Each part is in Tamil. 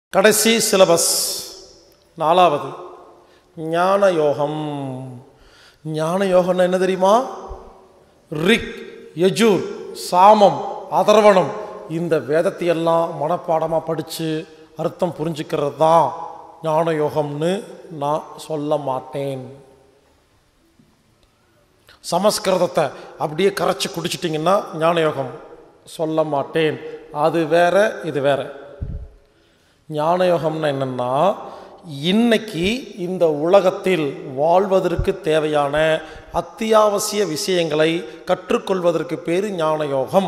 கடைசி சிலபஸ் நாலாவது ஞான யோகம் ஞான யோகம்னா என்ன தெரியுமா ரிக் யஜூர் சாமம் அதர்வணம் இந்த வேதத்தையெல்லாம் மனப்பாடமாக படித்து அர்த்தம் புரிஞ்சுக்கிறது தான் ஞான யோகம்னு நான் சொல்ல மாட்டேன் சமஸ்கிருதத்தை அப்படியே கரைச்சி குடிச்சிட்டிங்கன்னா ஞான யோகம் சொல்ல மாட்டேன் அது வேற இது வேற ஞான யோகம்னா என்னன்னா இன்னைக்கு இந்த உலகத்தில் வாழ்வதற்கு தேவையான அத்தியாவசிய விஷயங்களை கற்றுக்கொள்வதற்கு பேர் ஞான யோகம்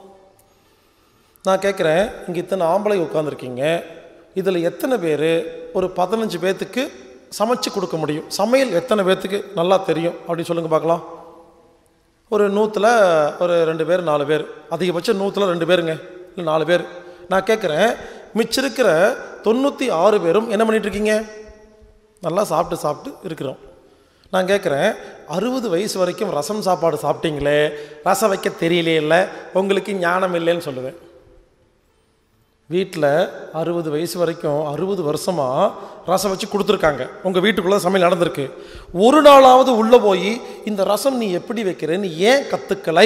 நான் கேட்குறேன் இங்கே இத்தனை ஆம்பளை உட்காந்துருக்கீங்க இதில் எத்தனை பேர் ஒரு பதினஞ்சு பேர்த்துக்கு சமைச்சு கொடுக்க முடியும் சமையல் எத்தனை பேர்த்துக்கு நல்லா தெரியும் அப்படி சொல்லுங்கள் பார்க்கலாம் ஒரு நூற்றில் ஒரு ரெண்டு பேர் நாலு பேர் அதிகபட்சம் நூற்றில் ரெண்டு பேருங்க இல்லை நாலு பேர் நான் கேட்குறேன் மிச்சம் இருக்கிற தொண்ணூற்றி ஆறு பேரும் என்ன பண்ணிட்டு இருக்கீங்க நல்லா சாப்பிட்டு சாப்பிட்டு இருக்கிறோம் நான் கேட்குறேன் அறுபது வயசு வரைக்கும் ரசம் சாப்பாடு சாப்பிட்டீங்களே ரசம் வைக்க தெரியலே இல்லை உங்களுக்கு ஞானம் இல்லைன்னு சொல்லுவேன் வீட்டில் அறுபது வயசு வரைக்கும் அறுபது வருஷமாக ரசம் வச்சு கொடுத்துருக்காங்க உங்கள் வீட்டுக்குள்ளே சமையல் நடந்திருக்கு ஒரு நாளாவது உள்ளே போய் இந்த ரசம் நீ எப்படி வைக்கிறேன்னு ஏன் கற்றுக்கலை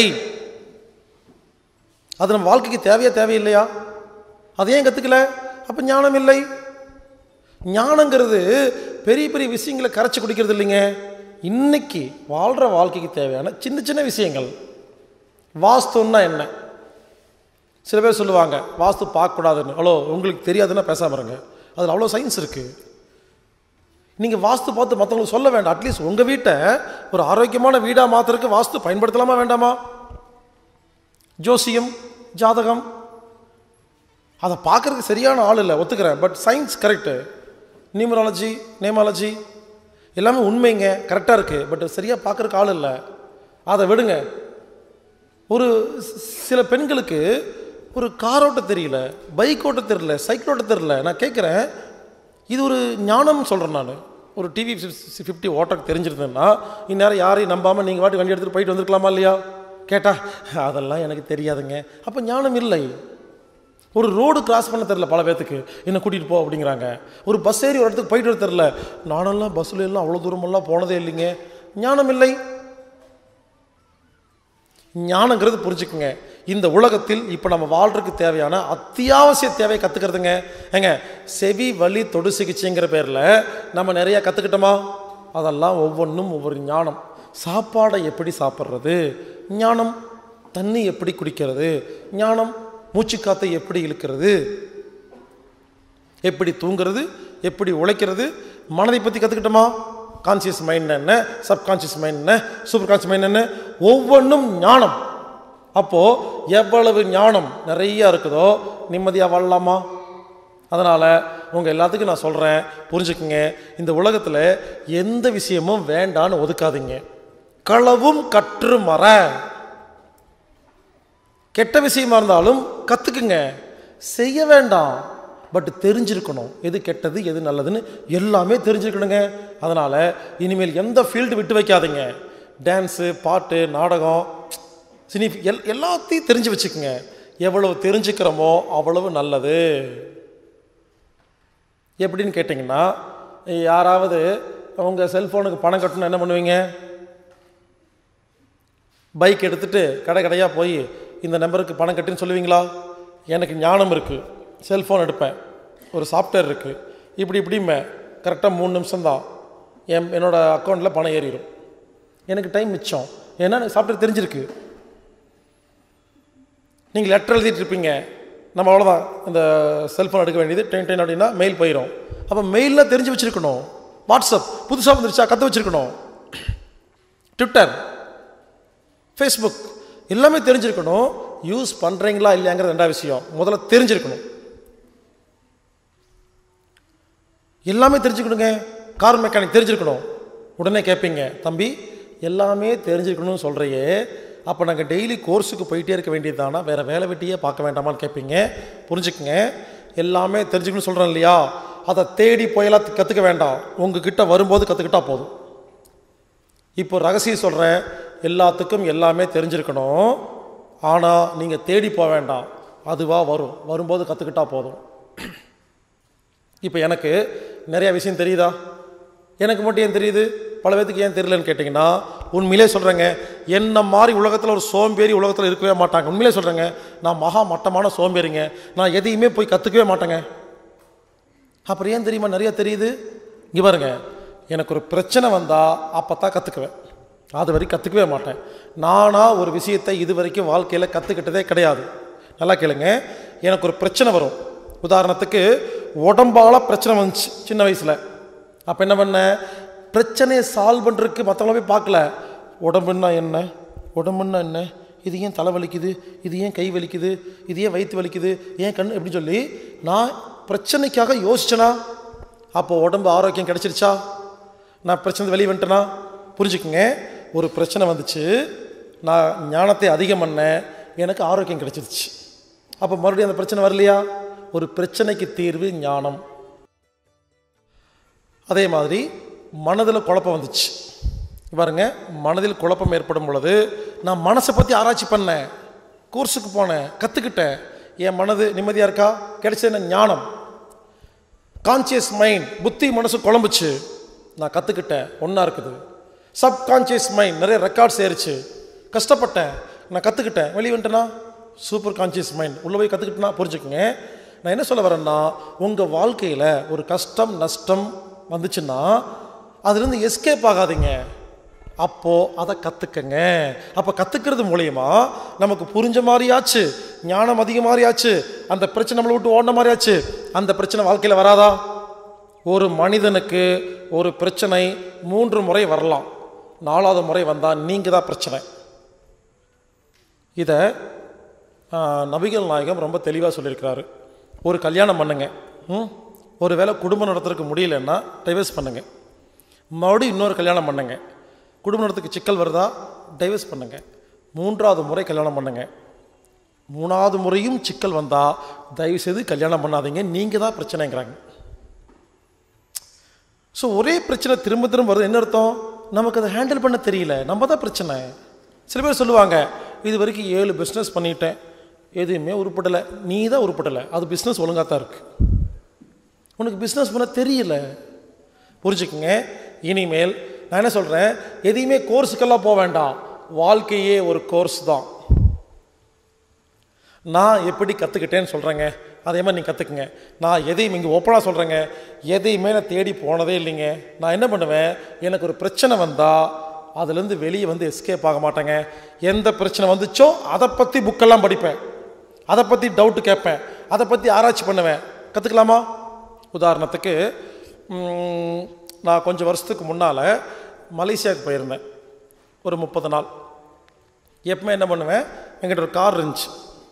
அது நம்ம வாழ்க்கைக்கு தேவையா தேவையில்லையா அது ஏன் கற்றுக்கல அப்போ ஞானம் இல்லை ஞானங்கிறது பெரிய பெரிய விஷயங்களை கரைச்சி குடிக்கிறது இல்லைங்க இன்னைக்கு வாழ்கிற வாழ்க்கைக்கு தேவையான சின்ன சின்ன விஷயங்கள் வாஸ்துன்னா என்ன சில பேர் சொல்லுவாங்க வாஸ்து பார்க்கக்கூடாதுன்னு ஹலோ உங்களுக்கு தெரியாதுன்னா பேசாம இருங்க அதில் அவ்வளோ சயின்ஸ் இருக்குது நீங்கள் வாஸ்து பார்த்து மற்றவங்களுக்கு சொல்ல வேண்டாம் அட்லீஸ்ட் உங்கள் வீட்டை ஒரு ஆரோக்கியமான வீடாக மாற்றுறதுக்கு வாஸ்து பயன்படுத்தலாமா வேண்டாமா ஜோசியம் ஜாதகம் அதை பார்க்கறதுக்கு சரியான ஆள் இல்லை ஒத்துக்கிறேன் but science correct numerology nameology எல்லாமே உண்மைங்க கரெக்டாக இருக்குது பட் சரியாக பார்க்கறதுக்கு ஆள் இல்லை அதை விடுங்க ஒரு சி- சில பெண்களுக்கு ஒரு கார் ஓட்ட தெரியல பைக் ஓட்ட தெரியல சைக்கிள் ஓட்ட தெரியல நான் கேட்குறேன் இது ஒரு ஞானம் சொல்கிறேன் நான் ஒரு டிவி ஃபிஃப்டி ஓட்டக்கு தெரிஞ்சிருந்தேன்னா இந்நேரம் யாரையும் நம்பாமல் நீங்கள் வாட்டி வண்டி எடுத்துகிட்டு போயிட்டு வந்திருக்கலாமா இல்லையா கேட்டா அதெல்லாம் எனக்கு தெரியாதுங்க அப்போ ஞானம் இல்லை ஒரு ரோடு கிராஸ் பண்ண தெரில பல பேர்த்துக்கு என்ன கூட்டிகிட்டு போ அப்படிங்கிறாங்க ஒரு பஸ் ஏறி ஒரு இடத்துக்கு போயிட்டு வர தெரில நானெல்லாம் பஸ்ஸில் எல்லாம் அவ்வளோ தூரமெல்லாம் போனதே இல்லைங்க ஞானம் இல்லை ஞானங்கிறது புரிஞ்சுக்குங்க இந்த உலகத்தில் இப்போ நம்ம வாழ்றதுக்கு தேவையான அத்தியாவசிய தேவை கற்றுக்கிறதுங்க ஏங்க செவி வலி தொடு சிகிச்சைங்கிற பேரில் நம்ம நிறையா கற்றுக்கிட்டோமா அதெல்லாம் ஒவ்வொன்றும் ஒவ்வொரு ஞானம் சாப்பாடை எப்படி சாப்பிட்றது ஞானம் தண்ணி எப்படி குடிக்கிறது ஞானம் மூச்சுக்காத்தை எப்படி இழுக்கிறது எப்படி தூங்குறது எப்படி உழைக்கிறது மனதை பற்றி கற்றுக்கிட்டோமா கான்சியஸ் மைண்ட் என்ன சப்கான்சியஸ் மைண்ட் என்ன சூப்பர் கான்சியஸ் மைண்ட் என்ன ஒவ்வொன்றும் ஞானம் அப்போது எவ்வளவு ஞானம் நிறைய இருக்குதோ நிம்மதியாக வாழலாமா அதனால் உங்கள் எல்லாத்துக்கும் நான் சொல்கிறேன் புரிஞ்சுக்குங்க இந்த உலகத்தில் எந்த விஷயமும் வேண்டான்னு ஒதுக்காதீங்க களவும் கற்று மற கெட்ட விஷயமா இருந்தாலும் கற்றுக்குங்க செய்ய வேண்டாம் பட் தெரிஞ்சிருக்கணும் எது கெட்டது எது நல்லதுன்னு எல்லாமே தெரிஞ்சிருக்கணுங்க அதனால் இனிமேல் எந்த ஃபீல்டு விட்டு வைக்காதீங்க டான்ஸு பாட்டு நாடகம் சினி எல் எல்லாத்தையும் தெரிஞ்சு வச்சுக்கோங்க எவ்வளவு தெரிஞ்சுக்கிறோமோ அவ்வளவு நல்லது எப்படின்னு கேட்டிங்கன்னா யாராவது உங்கள் செல்ஃபோனுக்கு பணம் கட்டணும் என்ன பண்ணுவீங்க பைக் எடுத்துட்டு கடை கடையாக போய் இந்த நம்பருக்கு பணம் கட்டுன்னு சொல்லுவீங்களா எனக்கு ஞானம் இருக்குது செல்ஃபோன் எடுப்பேன் ஒரு சாஃப்ட்வேர் இருக்குது இப்படி இப்படிமே கரெக்டாக மூணு நிமிஷம்தான் என் என்னோடய அக்கௌண்ட்டில் பணம் ஏறிடும் எனக்கு டைம் மிச்சம் ஏன்னா எனக்கு சாஃப்ட்வேர் தெரிஞ்சிருக்கு நீங்கள் லெட்டர் எழுதிட்டு இருப்பீங்க நம்ம அவ்வளோதான் இந்த செல்ஃபோன் எடுக்க வேண்டியது டென் டென் அப்படின்னா மெயில் போயிடும் அப்போ மெயிலில் தெரிஞ்சு வச்சுருக்கணும் வாட்ஸ்அப் புதுசாக வந்துருச்சா கற்று வச்சுருக்கணும் ட்விட்டர் ஃபேஸ்புக் எல்லாமே தெரிஞ்சிருக்கணும் யூஸ் பண்ணுறீங்களா இல்லையாங்கிறது ரெண்டாவது விஷயம் முதல்ல தெரிஞ்சிருக்கணும் எல்லாமே தெரிஞ்சுக்கணுங்க கார் மெக்கானிக் தெரிஞ்சிருக்கணும் உடனே கேட்பீங்க தம்பி எல்லாமே தெரிஞ்சிருக்கணும்னு சொல்கிறையே அப்போ நாங்கள் டெய்லி கோர்ஸுக்கு போயிட்டே இருக்க வேண்டியது தானே வேறு வேலை வெட்டியே பார்க்க வேண்டாமான்னு கேட்பீங்க புரிஞ்சுக்குங்க எல்லாமே தெரிஞ்சுக்கணும்னு சொல்கிறேன் இல்லையா அதை தேடி போயெல்லாம் கற்றுக்க வேண்டாம் உங்ககிட்ட வரும்போது கற்றுக்கிட்டா போதும் இப்போ ரகசியம் சொல்கிறேன் எல்லாத்துக்கும் எல்லாமே தெரிஞ்சிருக்கணும் ஆனால் நீங்கள் தேடி போக வேண்டாம் அதுவாக வரும் வரும்போது கற்றுக்கிட்டா போதும் இப்போ எனக்கு நிறைய விஷயம் தெரியுதா எனக்கு மட்டும் ஏன் தெரியுது பல பேத்துக்கு ஏன் தெரியலன்னு கேட்டிங்கன்னா உண்மையிலே சொல்கிறேங்க என்ன மாதிரி உலகத்தில் ஒரு சோம்பேறி உலகத்தில் இருக்கவே மாட்டாங்க உண்மையிலே சொல்கிறேங்க நான் மகா மட்டமான சோம்பேறிங்க நான் எதையுமே போய் கற்றுக்கவே மாட்டேங்க அப்புறம் ஏன் தெரியுமா நிறைய தெரியுது இங்கே பாருங்க எனக்கு ஒரு பிரச்சனை வந்தால் அப்போ தான் கற்றுக்குவேன் அது வரைக்கும் கற்றுக்கவே மாட்டேன் நானாக ஒரு விஷயத்தை இது வரைக்கும் வாழ்க்கையில் கற்றுக்கிட்டதே கிடையாது நல்லா கேளுங்க எனக்கு ஒரு பிரச்சனை வரும் உதாரணத்துக்கு உடம்பால பிரச்சனை வந்துச்சு சின்ன வயசில் அப்போ என்ன பண்ணேன் பிரச்சனையை சால்வ் பண்ணுறதுக்கு மற்றவங்கள போய் பார்க்கல உடம்புன்னா என்ன உடம்புன்னா என்ன இது ஏன் தலை வலிக்குது இது ஏன் கை வலிக்குது இது ஏன் வயிற்று வலிக்குது ஏன் கண் எப்படி சொல்லி நான் பிரச்சனைக்காக யோசிச்சேனா அப்போ உடம்பு ஆரோக்கியம் கிடைச்சிருச்சா நான் பிரச்சனை வெளியே வந்துட்டேனா புரிஞ்சுக்குங்க ஒரு பிரச்சனை வந்துச்சு நான் ஞானத்தை அதிகம் பண்ணேன் எனக்கு ஆரோக்கியம் கிடைச்சிருச்சு அப்போ மறுபடியும் அந்த பிரச்சனை வரலையா ஒரு பிரச்சனைக்கு தீர்வு ஞானம் அதே மாதிரி மனதில் குழப்பம் வந்துச்சு பாருங்க மனதில் குழப்பம் ஏற்படும் பொழுது நான் மனசை பற்றி ஆராய்ச்சி பண்ணேன் கோர்ஸுக்கு போனேன் கற்றுக்கிட்டேன் என் மனது நிம்மதியாக இருக்கா கிடைச்சது என்ன ஞானம் கான்சியஸ் மைண்ட் புத்தி மனசு குழம்புச்சு நான் கற்றுக்கிட்டேன் ஒன்றா இருக்குது சப்கான்சியஸ் மைண்ட் நிறைய ரெக்கார்ட்ஸ் ஏறிச்சு கஷ்டப்பட்டேன் நான் கற்றுக்கிட்டேன் வெளியே வந்துட்டேனா சூப்பர் கான்சியஸ் மைண்ட் உள்ளே போய் கற்றுக்கிட்டேனா புரிஞ்சுக்குங்க நான் என்ன சொல்ல வரேன்னா உங்கள் வாழ்க்கையில் ஒரு கஷ்டம் நஷ்டம் வந்துச்சுன்னா அதுலேருந்து எஸ்கேப் ஆகாதீங்க அப்போது அதை கற்றுக்கங்க அப்போ கற்றுக்கிறது மூலயமா நமக்கு புரிஞ்ச மாதிரியாச்சு ஞானம் அதிக மாதிரியாச்சு அந்த பிரச்சனை நம்மளை விட்டு ஓடின மாதிரியாச்சு அந்த பிரச்சனை வாழ்க்கையில் வராதா ஒரு மனிதனுக்கு ஒரு பிரச்சனை மூன்று முறை வரலாம் நாலாவது முறை வந்தால் நீங்கள் தான் பிரச்சனை இதை ஆ, நபிகள் நாயகம் ரொம்ப தெளிவாக சொல்லியிருக்கிறாரு ஒரு கல்யாணம் பண்ணுங்க ம் ஒரு வேளை குடும்பம் நடத்துறதுக்கு முடியலன்னா டைவர்ஸ் பண்ணுங்க மறுபடியும் இன்னொரு கல்யாணம் பண்ணுங்க குடும்ப நடத்துக்கு சிக்கல் வருதா டைவர்ஸ் பண்ணுங்க மூன்றாவது முறை கல்யாணம் பண்ணுங்க மூணாவது முறையும் சிக்கல் வந்தால் தயவுசெய்து கல்யாணம் பண்ணாதீங்க நீங்கள் தான் பிரச்சனைங்கிறாங்க ஸோ ஒரே பிரச்சனை திரும்ப திரும்ப வருது என்ன அர்த்தம் நமக்கு அதை ஹேண்டில் பண்ண தெரியல நம்ம தான் பிரச்சனை சில பேர் சொல்லுவாங்க இது வரைக்கும் ஏழு பிஸ்னஸ் பண்ணிட்டேன் எதுவுமே உருப்படலை நீ தான் உருப்படலை அது பிஸ்னஸ் ஒழுங்காக தான் இருக்கு உனக்கு பிஸ்னஸ் பண்ண தெரியல புரிஞ்சுக்குங்க இனிமேல் நான் என்ன சொல்கிறேன் எதையுமே கோர்ஸுக்கெல்லாம் போக வேண்டாம் வாழ்க்கையே ஒரு கோர்ஸ் தான் நான் எப்படி கற்றுக்கிட்டேன்னு சொல்கிறேங்க அதே மாதிரி நீங்கள் கற்றுக்குங்க நான் எதையும் இங்கே ஓப்பனாக சொல்கிறேங்க எதையுமே நான் தேடி போனதே இல்லைங்க நான் என்ன பண்ணுவேன் எனக்கு ஒரு பிரச்சனை வந்தால் அதுலேருந்து வெளியே வந்து எஸ்கேப் ஆக மாட்டேங்க எந்த பிரச்சனை வந்துச்சோ அதை பற்றி புக்கெல்லாம் படிப்பேன் அதை பற்றி டவுட்டு கேட்பேன் அதை பற்றி ஆராய்ச்சி பண்ணுவேன் கற்றுக்கலாமா உதாரணத்துக்கு ம், நான் கொஞ்சம் வருஷத்துக்கு முன்னால் மலேசியாவுக்கு போயிருந்தேன் ஒரு முப்பது நாள் எப்பவுமே என்ன பண்ணுவேன் என்கிட்ட ஒரு கார் இருந்துச்சு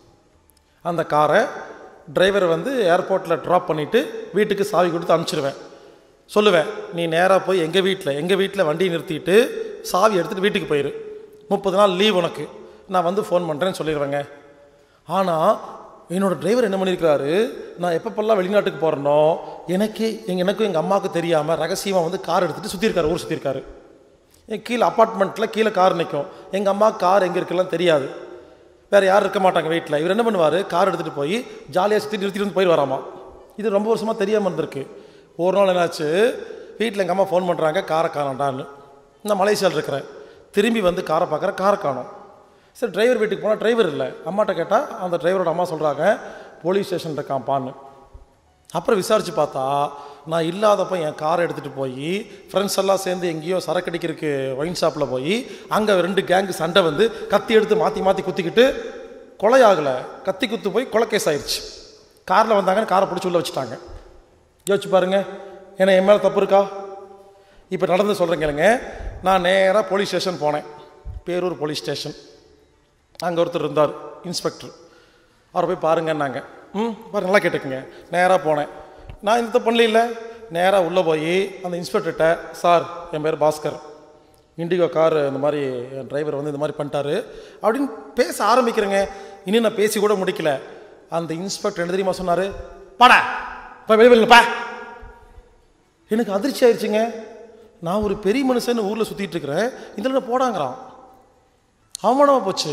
அந்த காரை டிரைவரை வந்து ஏர்போர்ட்டில் ட்ராப் பண்ணிவிட்டு வீட்டுக்கு சாவி கொடுத்து அனுப்பிச்சிடுவேன் சொல்லுவேன் நீ நேராக போய் எங்கள் வீட்டில் எங்கள் வீட்டில் வண்டியை நிறுத்திட்டு சாவி எடுத்துகிட்டு வீட்டுக்கு போயிரு முப்பது நாள் லீவ் உனக்கு நான் வந்து ஃபோன் பண்ணுறேன்னு சொல்லிடுவேங்க ஆனால் என்னோடய டிரைவர் என்ன பண்ணியிருக்கிறாரு நான் எப்பப்பெல்லாம் வெளிநாட்டுக்கு போகிறேனோ எனக்கு எங்க எனக்கும் எங்கள் அம்மாவுக்கு தெரியாமல் ரகசியமாக வந்து கார் எடுத்துகிட்டு சுற்றிருக்காரு ஊர் சுற்றிருக்காரு என் கீழே அப்பார்ட்மெண்ட்டில் கீழே கார் நிற்கும் எங்கள் அம்மா கார் எங்கே இருக்குலாம் தெரியாது வேறு யாரும் இருக்க மாட்டாங்க வீட்டில் இவர் என்ன பண்ணுவார் கார் எடுத்துகிட்டு போய் ஜாலியாக சுற்றி நிறுத்திட்டு வந்து போயிடுவாராமா இது ரொம்ப வருஷமாக தெரியாமல் இருந்திருக்கு ஒரு நாள் என்னாச்சு வீட்டில் எங்கள் அம்மா ஃபோன் பண்ணுறாங்க காரை காணாண்டான்னு நான் மலேசியாவில் இருக்கிறேன் திரும்பி வந்து காரை பார்க்குறேன் காரை காணோம் சரி டிரைவர் வீட்டுக்கு போனால் டிரைவர் இல்லை அம்மாட்ட கேட்டால் அந்த டிரைவரோட அம்மா சொல்கிறாங்க போலீஸ் ஸ்டேஷன் இருக்கான்ப்பான்னு அப்புறம் விசாரித்து பார்த்தா நான் இல்லாதப்ப என் காரை எடுத்துகிட்டு போய் ஃப்ரெண்ட்ஸ் எல்லாம் சேர்ந்து எங்கேயோ சரக்கு அடிக்கிறதுக்கு ஒயின் ஷாப்பில் போய் அங்கே ரெண்டு கேங்கு சண்டை வந்து கத்தி எடுத்து மாற்றி மாற்றி குத்திக்கிட்டு கொலை ஆகலை கத்தி குத்து போய் கொலை கேஸ் ஆயிடுச்சு காரில் வந்தாங்கன்னு காரை பிடிச்சி உள்ள வச்சுட்டாங்க யோசிச்சு பாருங்க ஏன்னா என் மேலே தப்பு இருக்கா இப்போ நடந்து சொல்கிறேன் கேளுங்க நான் நேராக போலீஸ் ஸ்டேஷன் போனேன் பேரூர் போலீஸ் ஸ்டேஷன் அங்கே ஒருத்தர் இருந்தார் இன்ஸ்பெக்டர் அவரை போய் பாருங்கன்னாங்க ம் பாருங்க நல்லா கேட்டுக்குங்க நேராக போனேன் நான் இந்த பண்ணல இல்லை நேராக உள்ளே போய் அந்த இன்ஸ்பெக்டர்கிட்ட சார் என் பேர் பாஸ்கர் இண்டிகோ கார் இந்த மாதிரி என் டிரைவர் வந்து இந்த மாதிரி பண்ணிட்டாரு அப்படின்னு பேச ஆரம்பிக்கிறேங்க இன்னும் நான் பேசி கூட முடிக்கல அந்த இன்ஸ்பெக்டர் என்ன தெரியுமா சொன்னார் பாடா இப்போ வெளியே வெளியிலப்பா எனக்கு அதிர்ச்சி ஆயிடுச்சுங்க நான் ஒரு பெரிய மனுஷன் ஊரில் சுற்றிட்டு இருக்கிறேன் இதில் போடாங்கிறான் அவமானமாக போச்சு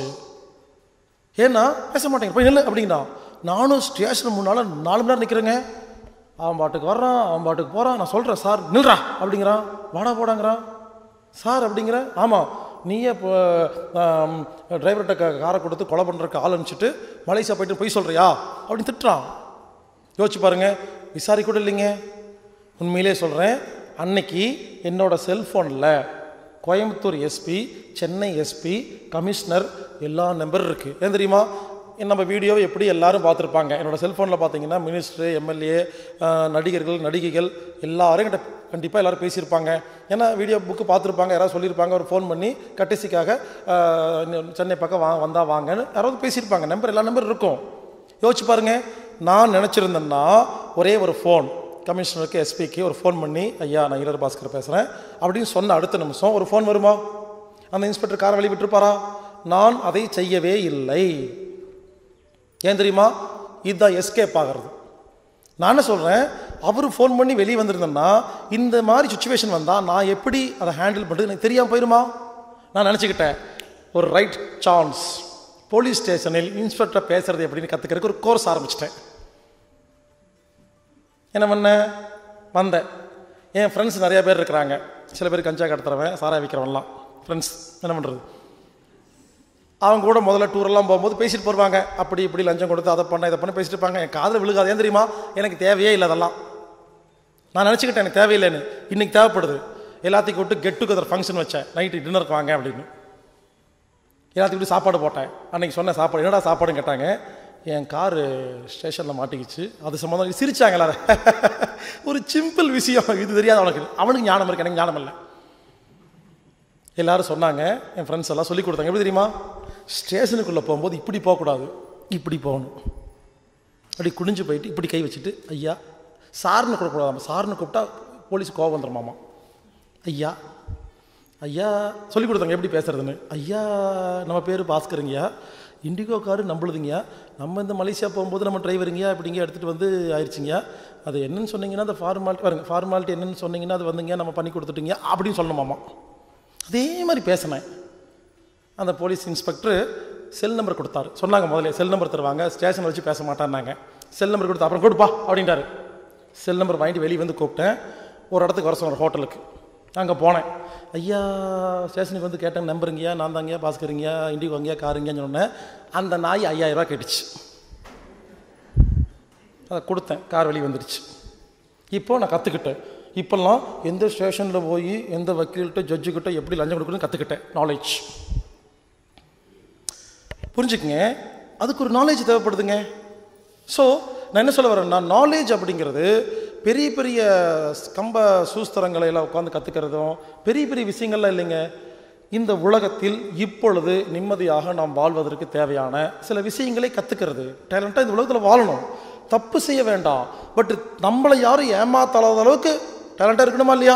ஏன்னா பேச மாட்டேங்க போய் நில்லு அப்படிங்கிறான் நானும் ஸ்டேஷன் முன்னால் நாலு மணி நேரம் நிற்கிறேங்க அவன் பாட்டுக்கு வர்றான் அவன் பாட்டுக்கு போகிறான் நான் சொல்கிறேன் சார் நில்றா அப்படிங்கிறான் வாடா போடாங்கிறான் சார் அப்படிங்கிற ஆமாம் நீயே இப்போ டிரைவர்கிட்ட க காரை கொடுத்து கொலை பண்ணுறக்கு ஆள் அனுப்பிச்சிட்டு மலேசியா போயிட்டு போய் சொல்கிறியா அப்படின்னு திட்டுறான் யோசிச்சு பாருங்க விசாரி கூட இல்லைங்க உண்மையிலே சொல்கிறேன் அன்னைக்கு என்னோட செல்ஃபோனில் Coimbatore SP Chennai SP commissioner எல்லா நம்பர் இருக்குது ஏன் தெரியுமா நம்ம வீடியோவை எப்படி எல்லாரும் பார்த்துருப்பாங்க என்னோட செல்ஃபோனில் பார்த்தீங்கன்னா மினிஸ்டர் எம்எல்ஏ நடிகர்கள் நடிகைகள் எல்லாரும் கிட்ட கண்டிப்பாக எல்லாரும் பேசியிருப்பாங்க ஏன்னா வீடியோ புக்கு பார்த்துருப்பாங்க யாராவது சொல்லியிருப்பாங்க ஒரு ஃபோன் பண்ணி கட்டசிக்காக ஆஹ், இன்னும் சென்னை பக்கம் வா வந்தால் வாங்கன்னு யாராவது பேசியிருப்பாங்க நம்பர் எல்லா நம்பர் இருக்கும் யோசிச்சு பாருங்க நான் நினச்சிருந்தேன்னா ஒரே ஒரு ஃபோன் கமிஷனருக்கு எஸ்பிக்கு ஒரு ஃபோன் பண்ணி ஐயா நான் ஈரர் பாஸ்கர் பேசுகிறேன் அப்படின்னு சொன்ன அடுத்த நிமிஷம் ஒரு ஃபோன் வருமா அந்த இன்ஸ்பெக்டர் காரை வெளியே விட்டுருப்பாரா நான் அதை செய்யவே இல்லை ஏன் தெரியுமா இதுதான் எஸ்கேப் ஆகிறது நான் என்ன சொல்கிறேன் அவர் ஃபோன் பண்ணி வெளியே வந்திருந்தேன்னா இந்த மாதிரி சுச்சுவேஷன் வந்தால் நான் எப்படி அதை ஹேண்டில் பண்ணுறது எனக்கு தெரியாமல் போயிருமா நான் நினச்சிக்கிட்டேன் ஒரு ரைட் சான்ஸ் போலீஸ் ஸ்டேஷனில் இன்ஸ்பெக்டர் பேசுறது எப்படின்னு கற்றுக்கிறதுக்கு ஒரு கோர்ஸ் ஆரம்பிச்சிட்டேன் என்ன பண்ணேன் வந்தேன் என் ஃப்ரெண்ட்ஸ் நிறைய பேர் இருக்கிறாங்க சில பேர் கஞ்சா கடத்துறவன் சாராய விற்கிறவன்லாம் ஃப்ரெண்ட்ஸ் என்ன பண்ணுறது அவங்க கூட முதல்ல டூரெல்லாம் போகும்போது பேசிட்டு போடுவாங்க அப்படி இப்படி லஞ்சம் கொடுத்து அதை பண்ண இதை பண்ண பேசிட்டு இருப்பாங்க என் காதில் விழுகாது ஏன் தெரியுமா எனக்கு தேவையே இல்லை அதெல்லாம் நான் நினச்சிக்கிட்டேன் எனக்கு தேவையில்லைன்னு இன்னைக்கு தேவைப்படுது எல்லாத்தையும் கூப்பிட்டு கெட் டுகெதர் ஃபங்க்ஷன் வச்சேன் நைட்டு டின்னருக்கு வாங்க அப்படின்னு எல்லாத்துக்கும் கூப்பிட்டு சாப்பாடு போட்டேன் அன்னைக்கு சொன்ன சாப்பாடு என்னடா சாப்பாடுன்னு கேட்டாங்க என் காரு ஸ்டேஷனில் மாட்டிக்கிச்சு அது சம்மந்தம் சிரிச்சாங்க எல்லாரும் ஒரு சிம்பிள் விஷயம் இது தெரியாது அவனுக்கு அவனுக்கு ஞானம் இருக்கு எனக்கு ஞானம் இல்லை எல்லாரும் சொன்னாங்க என் ஃப்ரெண்ட்ஸ் எல்லாம் சொல்லி கொடுத்தாங்க எப்படி தெரியுமா ஸ்டேஷனுக்குள்ளே போகும்போது இப்படி போகக்கூடாது இப்படி போகணும் அப்படி குனிஞ்சு போயிட்டு இப்படி கை வச்சுட்டு ஐயா சார்னு கூடக்கூடாதாம் சார்னு கூப்பிட்டா போலீஸ் கோவம் வந்துருமாமா ஐயா ஐயா சொல்லி கொடுத்தாங்க எப்படி பேசுறதுன்னு ஐயா நம்ம பேர் பாஸ்கருங்கய்யா இண்டிகோ காரு நம்மளுதுங்கய்யா நம்ம இந்த மலேசியா போகும்போது நம்ம டிரைவருங்கய்யா இப்படிங்க எடுத்துகிட்டு வந்து ஆயிடுச்சுங்கய்யா அது என்னன்னு சொன்னீங்கன்னா அந்த ஃபார்மாலிட்டி பாருங்க ஃபார்மாலிட்டி என்னன்னு சொன்னீங்கன்னா அது வந்துங்க நம்ம பண்ணி கொடுத்துட்டீங்க அப்படின்னு சொல்லணுமாமா அதே மாதிரி பேசினேன் அந்த போலீஸ் இன்ஸ்பெக்டர் செல் நம்பர் கொடுத்தாரு சொன்னாங்க முதல்ல செல் நம்பர் தருவாங்க ஸ்டேஷன் வச்சு பேச மாட்டான்னாங்க செல் நம்பர் கொடுத்தா அப்புறம் கொடுப்பா அப்படின்ட்டாரு செல் நம்பர் வாங்கிட்டு வெளியே வந்து கூப்பிட்டேன் ஒரு இடத்துக்கு வர சொன்னார் ஹோட்டலுக்கு அங்கே போனேன் ஐயா ஸ்டேஷனுக்கு வந்து கேட்டேன் நம்பருங்கய்யா நான் தாங்கய்யா பாஸ்கருங்கய்யா இண்டிகோ அங்கேயா காருங்கன்னு சொன்னேன் அந்த நாய் ஐயாயிரம் ரூபாய் கேட்டுச்சு அதை கொடுத்தேன் கார் வெளியே வந்துடுச்சு இப்போ நான் கற்றுக்கிட்டேன் இப்போல்லாம் எந்த ஸ்டேஷனில் போய் எந்த வக்கீல்கிட்ட ஜட்ஜுக்கிட்ட எப்படி லஞ்சம் கொடுக்கணும்னு கற்றுக்கிட்டேன் நாலேஜ் புரிஞ்சுக்குங்க அதுக்கு ஒரு நாலேஜ் தேவைப்படுதுங்க ஸோ நான் என்ன சொல்ல வரேன்னா நாலேஜ் அப்படிங்கிறது பெரிய பெரிய கம்ப சூஸ்திரங்களை எல்லாம் உட்காந்து கற்றுக்கிறதும் பெரிய பெரிய விஷயங்கள்லாம் இல்லைங்க இந்த உலகத்தில் இப்பொழுது நிம்மதியாக நாம் வாழ்வதற்கு தேவையான சில விஷயங்களை கற்றுக்கிறது டேலண்ட்டாக இந்த உலகத்தில் வாழணும் தப்பு செய்ய வேண்டாம் பட் நம்மளை யாரும் ஏமாத்தாத அளவுக்கு டேலண்ட்டாக இருக்கணுமா இல்லையா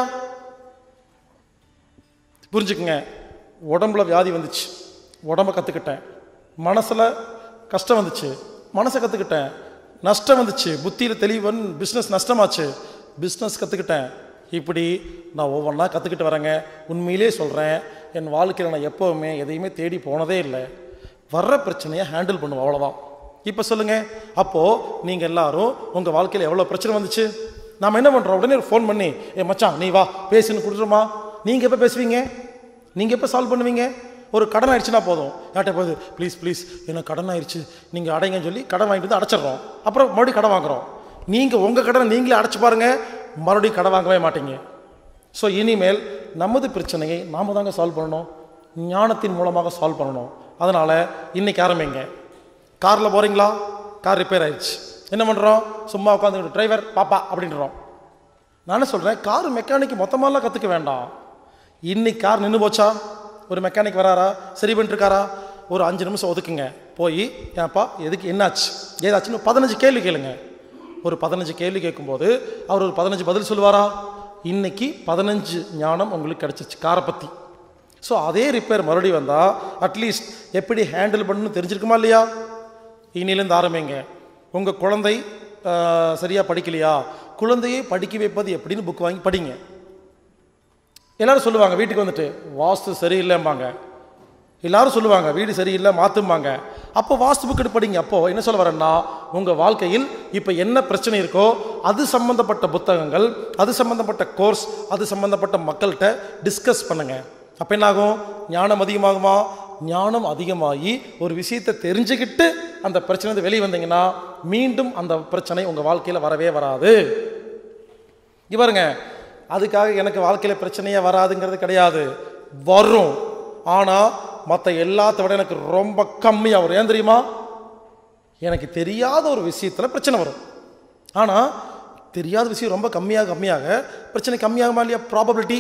புரிஞ்சுக்குங்க உடம்புல வியாதி வந்துச்சு உடம்ப கற்றுக்கிட்டேன் மனசில் கஷ்டம் வந்துச்சு மனசை கற்றுக்கிட்டேன் நஷ்டம் வந்துச்சு புத்தியில் தெளிவன் பிஸ்னஸ் நஷ்டமாச்சு பிஸ்னஸ் கற்றுக்கிட்டேன் இப்படி நான் ஒவ்வொன்றா கற்றுக்கிட்டு வரேங்க உண்மையிலே சொல்கிறேன் என் வாழ்க்கையில் நான் எப்போவுமே எதையுமே தேடி போனதே இல்லை வர்ற பிரச்சனையை ஹேண்டில் பண்ணுவோம் அவ்வளோதான் இப்போ சொல்லுங்கள் அப்போது நீங்கள் எல்லாரும் உங்கள் வாழ்க்கையில் எவ்வளோ பிரச்சனை வந்துச்சு நாம் என்ன பண்ணுறோம் உடனே ஒரு ஃபோன் பண்ணி ஏ மச்சான் நீ வா பேசுன்னு கொடுத்துருமா நீங்கள் எப்போ பேசுவீங்க நீங்கள் எப்போ சால்வ் பண்ணுவீங்க ஒரு கடன் ஆயிடுச்சுன்னா போதும் யார்கிட்ட போகுது ப்ளீஸ் ப்ளீஸ் எனக்கு கடன் ஆயிடுச்சு நீங்கள் அடைங்கன்னு சொல்லி கடன் வாங்கிட்டு வந்து அடைச்சிடுறோம் அப்புறம் மறுபடியும் கடன் வாங்குறோம் நீங்கள் உங்கள் கடனை நீங்களே அடைச்சு பாருங்க மறுபடியும் கடன் வாங்கவே மாட்டீங்க ஸோ இனிமேல் நமது பிரச்சனையை நாம தாங்க சால்வ் பண்ணணும் ஞானத்தின் மூலமாக சால்வ் பண்ணணும் அதனால் இன்னைக்கு ஆரம்பிங்க காரில் போகிறீங்களா கார் ரிப்பேர் ஆயிடுச்சு என்ன பண்ணுறோம் சும்மா உட்காந்து டிரைவர் பாப்பா அப்படின்றோம் நான் என்ன சொல்கிறேன் கார் மெக்கானிக் மொத்தமாலாம் கற்றுக்க வேண்டாம் இன்னைக்கு கார் நின்று போச்சா ஒரு மெக்கானிக் வராரா சரி பண்ணிருக்காரா ஒரு அஞ்சு நிமிஷம் ஒதுக்குங்க போய் ஏன்ப்பா எதுக்கு என்னாச்சு ஏதாச்சுன்னு பதினஞ்சு கேள்வி கேளுங்க ஒரு பதினஞ்சு கேள்வி கேட்கும்போது அவர் ஒரு பதினஞ்சு பதில் சொல்லுவாரா இன்னைக்கு பதினஞ்சு ஞானம் உங்களுக்கு கிடச்சிச்சு காரை பற்றி ஸோ அதே ரிப்பேர் மறுபடியும் வந்தால் அட்லீஸ்ட் எப்படி ஹேண்டில் பண்ணணும்னு தெரிஞ்சிருக்குமா இல்லையா இனிலேருந்து ஆரம்பிங்க உங்கள் குழந்தை சரியாக படிக்கலையா குழந்தையை படிக்க வைப்பது எப்படின்னு புக் வாங்கி படிங்க எல்லாரும் சொல்லுவாங்க வீட்டுக்கு வந்துட்டு வாஸ்து சரியில்லைம்பாங்க எல்லாரும் சொல்லுவாங்க வீடு சரியில்லை மாற்றும்பாங்க அப்போ வாஸ்து புக் எடுத்து படிங்க அப்போ என்ன சொல்ல வரேன்னா உங்கள் வாழ்க்கையில் இப்போ என்ன பிரச்சனை இருக்கோ அது சம்மந்தப்பட்ட புத்தகங்கள் அது சம்மந்தப்பட்ட கோர்ஸ் அது சம்மந்தப்பட்ட மக்கள்கிட்ட டிஸ்கஸ் பண்ணுங்க அப்போ என்னாகும் ஞானம் அதிகமாகுமா ஞானம் அதிகமாகி ஒரு விஷயத்தை தெரிஞ்சுக்கிட்டு அந்த பிரச்சனை வெளியே வந்தீங்கன்னா மீண்டும் அந்த பிரச்சனை உங்கள் வாழ்க்கையில் வரவே வராது இங்க பாருங்க அதுக்காக எனக்கு வாழ்க்கையில் பிரச்சனையே வராதுங்கிறது கிடையாது வரும் ஆனால் மற்ற எல்லாத்த விட எனக்கு ரொம்ப கம்மியாக வரும் ஏன் தெரியுமா எனக்கு தெரியாத ஒரு விஷயத்தில் பிரச்சனை வரும் ஆனால் தெரியாத விஷயம் ரொம்ப கம்மியாக கம்மியாக பிரச்சனை கம்மியாகுமா இல்லையா ப்ராபபிலிட்டி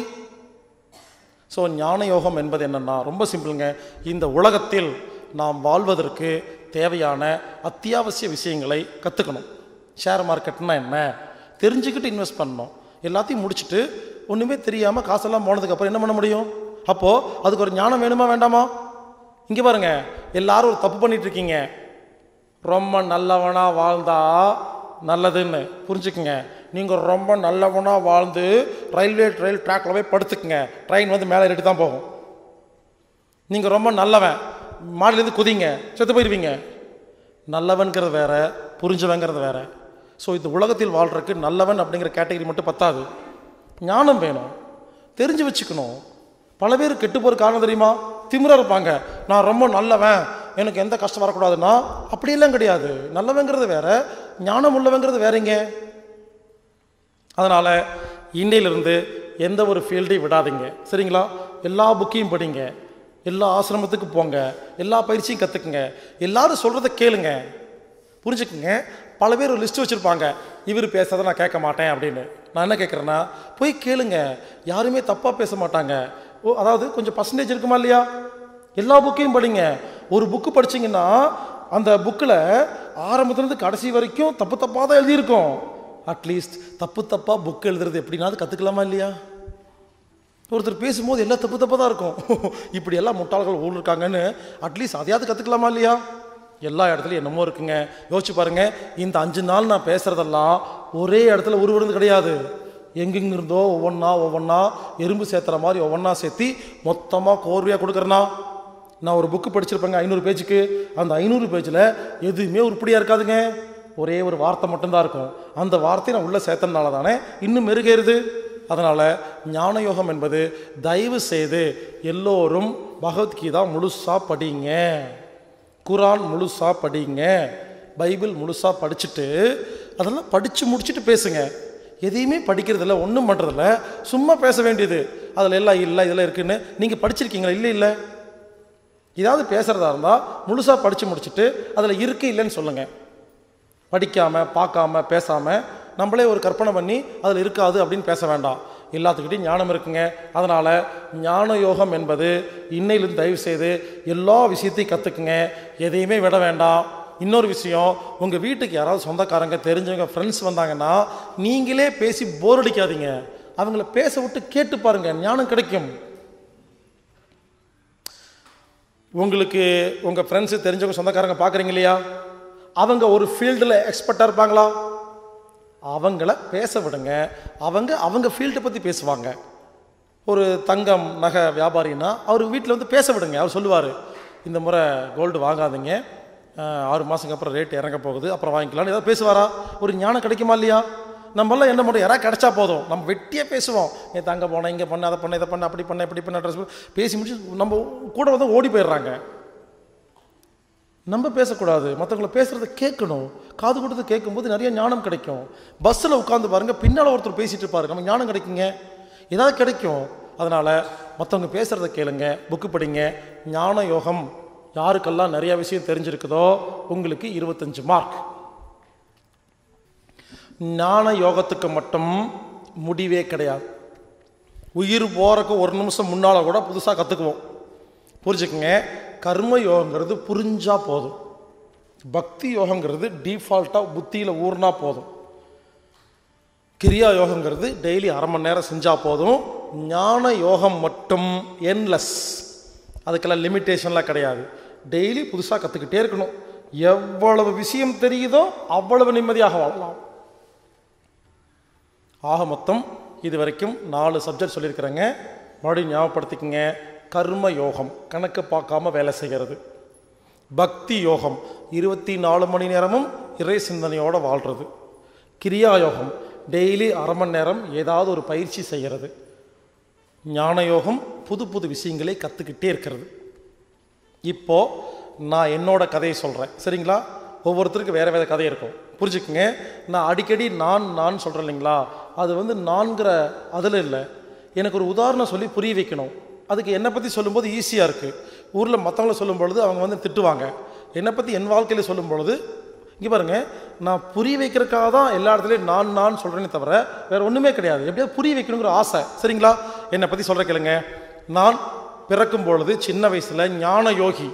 ஸோ ஞான யோகம் என்பது என்னென்னா ரொம்ப சிம்பிளுங்க இந்த உலகத்தில் நாம் வாழ்வதற்கு தேவையான அத்தியாவசிய விஷயங்களை கற்றுக்கணும் ஷேர் மார்க்கெட்னா என்ன தெரிஞ்சுக்கிட்டு இன்வெஸ்ட் பண்ணணும் எல்லாத்தையும் முடிச்சுட்டு ஒன்றுமே தெரியாமல் காசெல்லாம் போனதுக்கப்புறம் என்ன பண்ண முடியும் அப்போது அதுக்கு ஒரு ஞானம் வேணுமா வேண்டாமா இங்கே பாருங்க எல்லாரும் ஒரு தப்பு பண்ணிட்டு இருக்கீங்க ரொம்ப நல்லவனாக வாழ்ந்தா நல்லதுன்னு புரிஞ்சுக்குங்க நீங்கள் ரொம்ப நல்லவனாக வாழ்ந்து ரயில்வே ரயில் ட்ராக்ல போய் படுத்துக்குங்க ட்ரெயின் வந்து மேலே ஏறிட்டு தான் போகும் நீங்கள் ரொம்ப நல்லவன் மாடிலேருந்து குதிங்க செத்து போயிடுவீங்க நல்லவன்கிறது வேற புரிஞ்சவங்கிறது வேற ஸோ இந்த உலகத்தில் வாழ்றதுக்கு நல்லவன் அப்படிங்கிற கேட்டகரி மட்டும் பத்தாது ஞானம் வேணும் தெரிஞ்சு வச்சுக்கணும் பல பேர் கெட்டு போகிற காரணம் தெரியுமா திமிரா இருப்பாங்க நான் ரொம்ப நல்லவன் எனக்கு எந்த கஷ்டம் வரக்கூடாதுன்னா அப்படியெல்லாம் கிடையாது நல்லவங்கிறது வேற ஞானம் உள்ளவங்கிறது வேறங்க அதனால் இன்னையிலிருந்து எந்த ஒரு ஃபீல்டையும் விடாதீங்க சரிங்களா எல்லா புக்கையும் படிங்க எல்லா ஆசிரமத்துக்கு போங்க எல்லா பயிற்சியும் கற்றுக்குங்க எல்லாரும் சொல்கிறத கேளுங்க புரிஞ்சுக்குங்க பல பேர் ஒரு லிஸ்ட் வச்சுருப்பாங்க இவர் பேசுறதை நான் கேட்க மாட்டேன் அப்படின்னு நான் என்ன கேட்குறேன்னா போய் கேளுங்க யாருமே தப்பாக பேச மாட்டாங்க ஓ அதாவது கொஞ்சம் பர்சன்டேஜ் இருக்குமா இல்லையா எல்லா புக்கையும் படிங்க ஒரு புக்கு படிச்சீங்கன்னா அந்த புக்கில் ஆரம்பத்துலேருந்து கடைசி வரைக்கும் தப்பு தப்பாக தான் எழுதியிருக்கும் அட்லீஸ்ட் தப்பு தப்பாக புக் எழுதுறது எப்படினாவது கற்றுக்கலாமா இல்லையா ஒருத்தர் பேசும்போது எல்லாம் தப்பு தப்பாக தான் இருக்கும் இப்படி எல்லாம் முட்டாள்கள் ஊழல் இருக்காங்கன்னு அட்லீஸ்ட் அதையாவது கற்றுக்கலாமா இல்லையா எல்லா இடத்துலையும் என்னமோ இருக்குங்க யோசிச்சு பாருங்க இந்த அஞ்சு நாள் நான் பேசுறதெல்லாம் ஒரே இடத்துல உருவிடுறது கிடையாது எங்கெங்க இருந்தோ ஒவ்வொன்றா ஒவ்வொன்றா எறும்பு சேர்த்துற மாதிரி ஒவ்வொன்றா சேர்த்தி மொத்தமாக கோர்வையாக கொடுக்குறேன்னா நான் ஒரு புக்கு படிச்சிருப்பேங்க ஐநூறு பேஜுக்கு அந்த ஐநூறு பேஜில் எதுவுமே உருப்படியாக இருக்காதுங்க ஒரே ஒரு வார்த்தை மட்டும்தான் இருக்கும் அந்த வார்த்தையை நான் உள்ளே சேர்த்தனால தானே இன்னும் மெருகேறுது அதனால் ஞான யோகம் என்பது தயவு செய்து எல்லோரும் பகவத்கீதா முழுசாக படிங்க குரான் முழுசாக படிங்க பைபிள் முழுசாக படிச்சுட்டு அதெல்லாம் படித்து முடிச்சுட்டு பேசுங்க எதையுமே படிக்கிறதில்ல ஒன்றும் பண்ணுறதில்ல சும்மா பேச வேண்டியது அதில் எல்லாம் இல்லை இதெல்லாம் இருக்குன்னு நீங்கள் படிச்சிருக்கீங்களா இல்லை இல்லை ஏதாவது பேசுகிறதா இருந்தால் முழுசாக படித்து முடிச்சுட்டு அதில் இருக்கு இல்லைன்னு சொல்லுங்கள் படிக்காமல் பார்க்காம பேசாமல் நம்மளே ஒரு கற்பனை பண்ணி அதில் இருக்காது அப்படின்னு பேச வேண்டாம் எல்லாத்துக்கிட்டையும் ஞானம் இருக்குங்க அதனால் ஞான யோகம் என்பது இன்னையிலிருந்து தயவு செய்து எல்லா விஷயத்தையும் கற்றுக்குங்க எதையுமே விட வேண்டாம் இன்னொரு விஷயம் உங்கள் வீட்டுக்கு யாராவது சொந்தக்காரங்க தெரிஞ்சவங்க ஃப்ரெண்ட்ஸ் வந்தாங்கன்னா நீங்களே பேசி போர் அடிக்காதீங்க அவங்கள பேச விட்டு கேட்டு பாருங்க ஞானம் கிடைக்கும் உங்களுக்கு உங்கள் ஃப்ரெண்ட்ஸு தெரிஞ்சவங்க சொந்தக்காரங்க பார்க்குறீங்க இல்லையா அவங்க ஒரு ஃபீல்டில் எக்ஸ்பர்ட்டாக இருப்பாங்களா அவங்கள பேச விடுங்க அவங்க அவங்க ஃபீல்டை பற்றி பேசுவாங்க ஒரு தங்கம் நகை வியாபாரின்னா அவர் வீட்டில் வந்து பேச விடுங்க அவர் சொல்லுவார் இந்த முறை கோல்டு வாங்காதீங்க அஹ், ஆறு மாதத்துக்கு அப்புறம் ரேட் இறங்க போகுது அப்புறம் வாங்கிக்கலாம்னு ஏதாவது பேசுவாரா ஒரு ஞானம் கிடைக்குமா இல்லையா நம்மளாம் என்ன பண்ணுறோம் யாராவது கிடைச்சா போதும் நம்ம வெட்டியாக பேசுவோம் ஏ தங்க போனேன் இங்கே பண்ண அதை பண்ண இதை பண்ண அப்படி பண்ண இப்படி பண்ண ட்ரெஸ் பேசி முடிச்சு நம்ம கூட வந்து ஓடி போயிடுறாங்க நம்ம பேசக்கூடாது மற்றவங்கள பேசுகிறத கேட்கணும் காது கொடுத்து கேட்கும்போது நிறைய ஞானம் கிடைக்கும் பஸ்ஸில் உட்காந்து பாருங்க பின்னால் ஒருத்தர் பேசிட்டு இருப்பாரு நம்ம ஞானம் கிடைக்குங்க ஏதாவது கிடைக்கும் அதனால் மற்றவங்க பேசுகிறத கேளுங்க புக்கு படிங்க ஞான யோகம் யாருக்கெல்லாம் நிறைய விஷயம் தெரிஞ்சிருக்குதோ உங்களுக்கு இருபத்தஞ்சு மார்க் ஞான யோகத்துக்கு மட்டும் முடிவே கிடையாது உயிர் போகிறக்கு ஒரு நிமிஷம் முன்னால் கூட புதுசாக கற்றுக்குவோம் புரிஞ்சுக்கங்க கர்ம யோகங்கிறது புரிஞ்சா போதும் பக்தி யோகங்கிறது டீஃபால்ட்டாக புத்தியில் ஊர்னா போதும் கிரியா யோகங்கிறது டெய்லி அரை மணி நேரம் செஞ்சால் போதும் ஞான யோகம் மட்டும் என்லெஸ் அதுக்கெல்லாம் லிமிட்டேஷன்லாம் கிடையாது டெய்லி புதுசாக கற்றுக்கிட்டே இருக்கணும் எவ்வளவு விஷயம் தெரியுதோ அவ்வளவு நிம்மதியாக வாழலாம் ஆக மொத்தம் இது வரைக்கும் நாலு சப்ஜெக்ட் சொல்லியிருக்கிறேங்க மறுபடியும் ஞாபகப்படுத்திக்கங்க கர்ம யோகம் கணக்கு பார்க்காம வேலை செய்கிறது பக்தி யோகம் இருபத்தி நாலு மணி நேரமும் இறை சிந்தனையோடு வாழ்கிறது கிரியாயோகம் டெய்லி அரை மணி நேரம் ஏதாவது ஒரு பயிற்சி செய்கிறது ஞானயோகம் புது புது விஷயங்களை கற்றுக்கிட்டே இருக்கிறது இப்போ நான் என்னோட கதையை சொல்கிறேன் சரிங்களா ஒவ்வொருத்தருக்கு வேறு வேறு கதை இருக்கும் புரிஞ்சுக்குங்க நான் அடிக்கடி நான் நான் சொல்கிறேன் இல்லைங்களா அது வந்து நான்கிற அதில் இல்லை எனக்கு ஒரு உதாரணம் சொல்லி புரிய வைக்கணும் அதுக்கு என்னை பற்றி சொல்லும்போது ஈஸியாக இருக்குது ஊரில் மற்றவங்கள சொல்லும் பொழுது அவங்க வந்து திட்டுவாங்க என்னை பற்றி என் வாழ்க்கையில் சொல்லும் பொழுது இங்கே பாருங்க நான் புரிய வைக்கிறதுக்காக தான் எல்லா இடத்துலையும் நான் நான் சொல்கிறேனே தவிர வேறு ஒன்றுமே கிடையாது எப்படியாவது புரிய வைக்கணுங்கிற ஆசை சரிங்களா என்னை பற்றி சொல்கிற கேளுங்க நான் பிறக்கும் பொழுது சின்ன வயசில் ஞான யோகி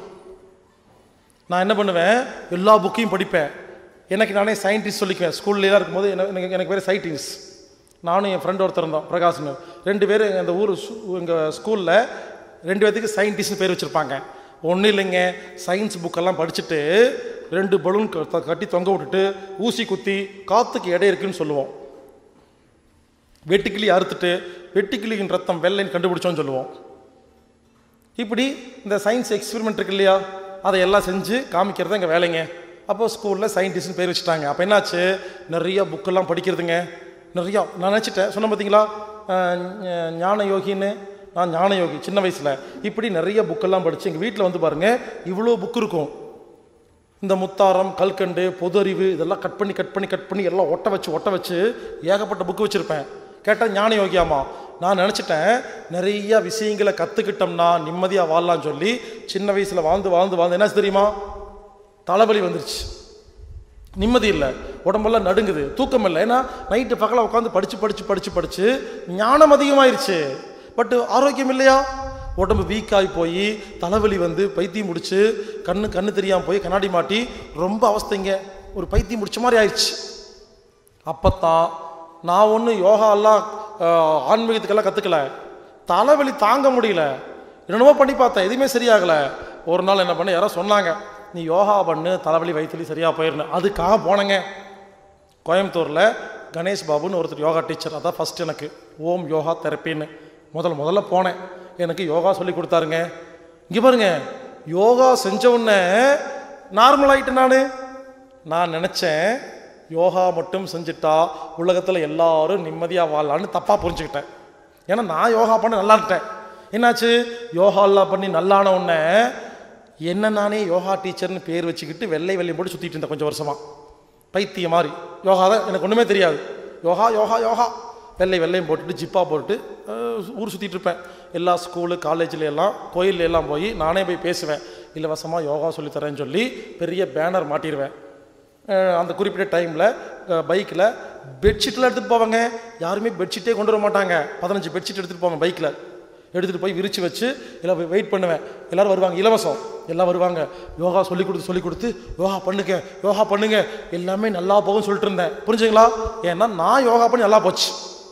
நான் என்ன பண்ணுவேன் எல்லா புக்கையும் படிப்பேன் எனக்கு நானே சயின்டிஸ்ட் சொல்லிக்குவேன் ஸ்கூல்லேலாம் இருக்கும்போது என்ன- எனக்கு எனக்கு பேர் சயின்டிஸ்ட் நானும் என் ஃப்ரெண்ட் ஒருத்தர் இருந்தோம் பிரகாஷ்னு ரெண்டு பேரும் அந்த ஊர் எங்கள் ஸ்கூலில் ரெண்டு பேர்த்துக்கு சயின்டிஸ்ட்னு பேர் வச்சுருப்பாங்க ஒன்றும் இல்லைங்க சயின்ஸ் புக்கெல்லாம் படிச்சுட்டு ரெண்டு பலூன் கட்டி தொங்க விட்டுட்டு ஊசி குத்தி காற்றுக்கு எடை இருக்குன்னு சொல்லுவோம் வெட்டுக்கிளி அறுத்துட்டு வெட்டுக்கிளியின் ரத்தம் வெள்ளைன்னு கண்டுபிடிச்சோன்னு சொல்லுவோம் இப்படி இந்த சயின்ஸ் எக்ஸ்பெரிமெண்ட் இருக்கு இல்லையா அதை எல்லாம் செஞ்சு காமிக்கிறது எங்கள் வேலைங்க அப்போ ஸ்கூலில் சயின்டிஸ்ட்னு பேர் வச்சுட்டாங்க அப்போ என்னாச்சு நிறைய புக்கெல்லாம் படிக்கிறதுங்க நிறையா நான் நினச்சிட்டேன் சொன்ன பார்த்தீங்களா அஹ் ஞ- ஞான யோகின்னு நான் ஞான யோகி சின்ன வயசில் இப்படி நிறைய புக்கெல்லாம் படித்து எங்கள் வீட்டில் வந்து பாருங்கள் இவ்வளோ புக் இருக்கும் இந்த முத்தாரம் கல்கண்டு பொது அறிவு இதெல்லாம் கட் பண்ணி கட் பண்ணி கட் பண்ணி எல்லாம் ஒட்ட வச்சு ஒட்ட வச்சு ஏகப்பட்ட புக்கு வச்சுருப்பேன் கேட்டால் ஞான யோகியாமா நான் நினச்சிட்டேன் நிறைய விஷயங்களை கற்றுக்கிட்டோம்னா நிம்மதியாக வாழலாம்னு சொல்லி சின்ன வயசில் வாழ்ந்து வாழ்ந்து வாழ்ந்து என்ன தெரியுமா தலைவலி வந்துருச்சு நிம்மதி இல்லை உடம்பெல்லாம் நடுங்குது தூக்கம் இல்லை ஏன்னா நைட்டு பகல உட்காந்து படித்து படித்து படித்து படித்து ஞானம் அதிகமாயிருச்சு பட் ஆரோக்கியம் இல்லையா உடம்பு வீக்காகி போய் தலைவலி வந்து பைத்தியம் முடிச்சு கண்ணு கண்ணு தெரியாமல் போய் கண்ணாடி மாட்டி ரொம்ப அவஸ்தைங்க ஒரு பைத்தியம் முடிச்ச மாதிரி ஆயிடுச்சு அப்பத்தான் நான் ஒன்றும் யோகாலாம் ஆஹ், ஆன்மீகத்துக்கெல்லாம் கற்றுக்கல தலைவலி தாங்க முடியல என்னென்னமோ பண்ணி பார்த்தேன் எதுவுமே சரியாகலை ஒரு நாள் என்ன பண்ண யாரோ சொன்னாங்க நீ யோகா பண்ணு தலைவலி வயிற்றுலி சரியாக போயிடணும் அதுக்காக போனேங்க கோயம்புத்தூரில் கணேஷ் பாபுன்னு ஒருத்தர் யோகா டீச்சர் அதான் ஃபஸ்ட் எனக்கு ஓம் யோகா தெரப்பின்னு முதல்ல முதல்ல போனேன் எனக்கு யோகா சொல்லி கொடுத்தாருங்க இங்கே பாருங்க யோகா செஞ்ச உடனே நார்மல் ஆயிட்டேன் நான் நான் நினச்சேன் யோகா மட்டும் செஞ்சுட்டா உலகத்தில் எல்லாரும் நிம்மதியாக வாழலான்னு தப்பாக புரிஞ்சுக்கிட்டேன் ஏன்னா நான் யோகா பண்ண நல்லா இருந்தேன் என்னாச்சு யோகாலாம் பண்ணி நல்லான உடனே என்ன நானே யோகா டீச்சர்னு பேர் வச்சுக்கிட்டு வெள்ளை வெள்ளை போட்டு சுற்றிட்டு இருந்தேன் கொஞ்சம் வருஷமாக பைத்தியம் மாதிரி யோகா தான் எனக்கு ஒன்றுமே தெரியாது யோகா யோகா யோகா வெள்ளை வெள்ளையும் போட்டுட்டு ஜிப்பா போட்டுட்டு அஹ், ஊர் சுற்றிட்டு இருப்பேன் எல்லா ஸ்கூலு காலேஜில் எல்லாம் கோயில்ல எல்லாம் போய் நானே போய் பேசுவேன் இலவசமாக யோகா சொல்லித் தரேன்னு சொல்லி பெரிய பேனர் மாட்டிடுவேன் அஹ், அந்த குறிப்பிட்ட டைமில் பைக்கில் பெட்ஷீட்லாம் எடுத்துகிட்டு போவாங்க யாருமே பெட்ஷீட்டே கொண்டு வர மாட்டாங்க பதினஞ்சு பெட்ஷீட் எடுத்துகிட்டு போவாங்க பைக்கில் எடுத்துகிட்டு போய் விரித்து வச்சு எல்லாம் வெயிட் பண்ணுவேன் எல்லாரும் வருவாங்க இலவசம் எல்லாம் வருவாங்க யோகா சொல்லி கொடுத்து சொல்லி கொடுத்து யோகா பண்ணுங்க யோகா பண்ணுங்க எல்லாமே நல்லா போகும்னு சொல்லிட்டு இருந்தேன் புரிஞ்சுங்களா ஏன்னா நான் யோகா பண்ணி நல்லா போச்சு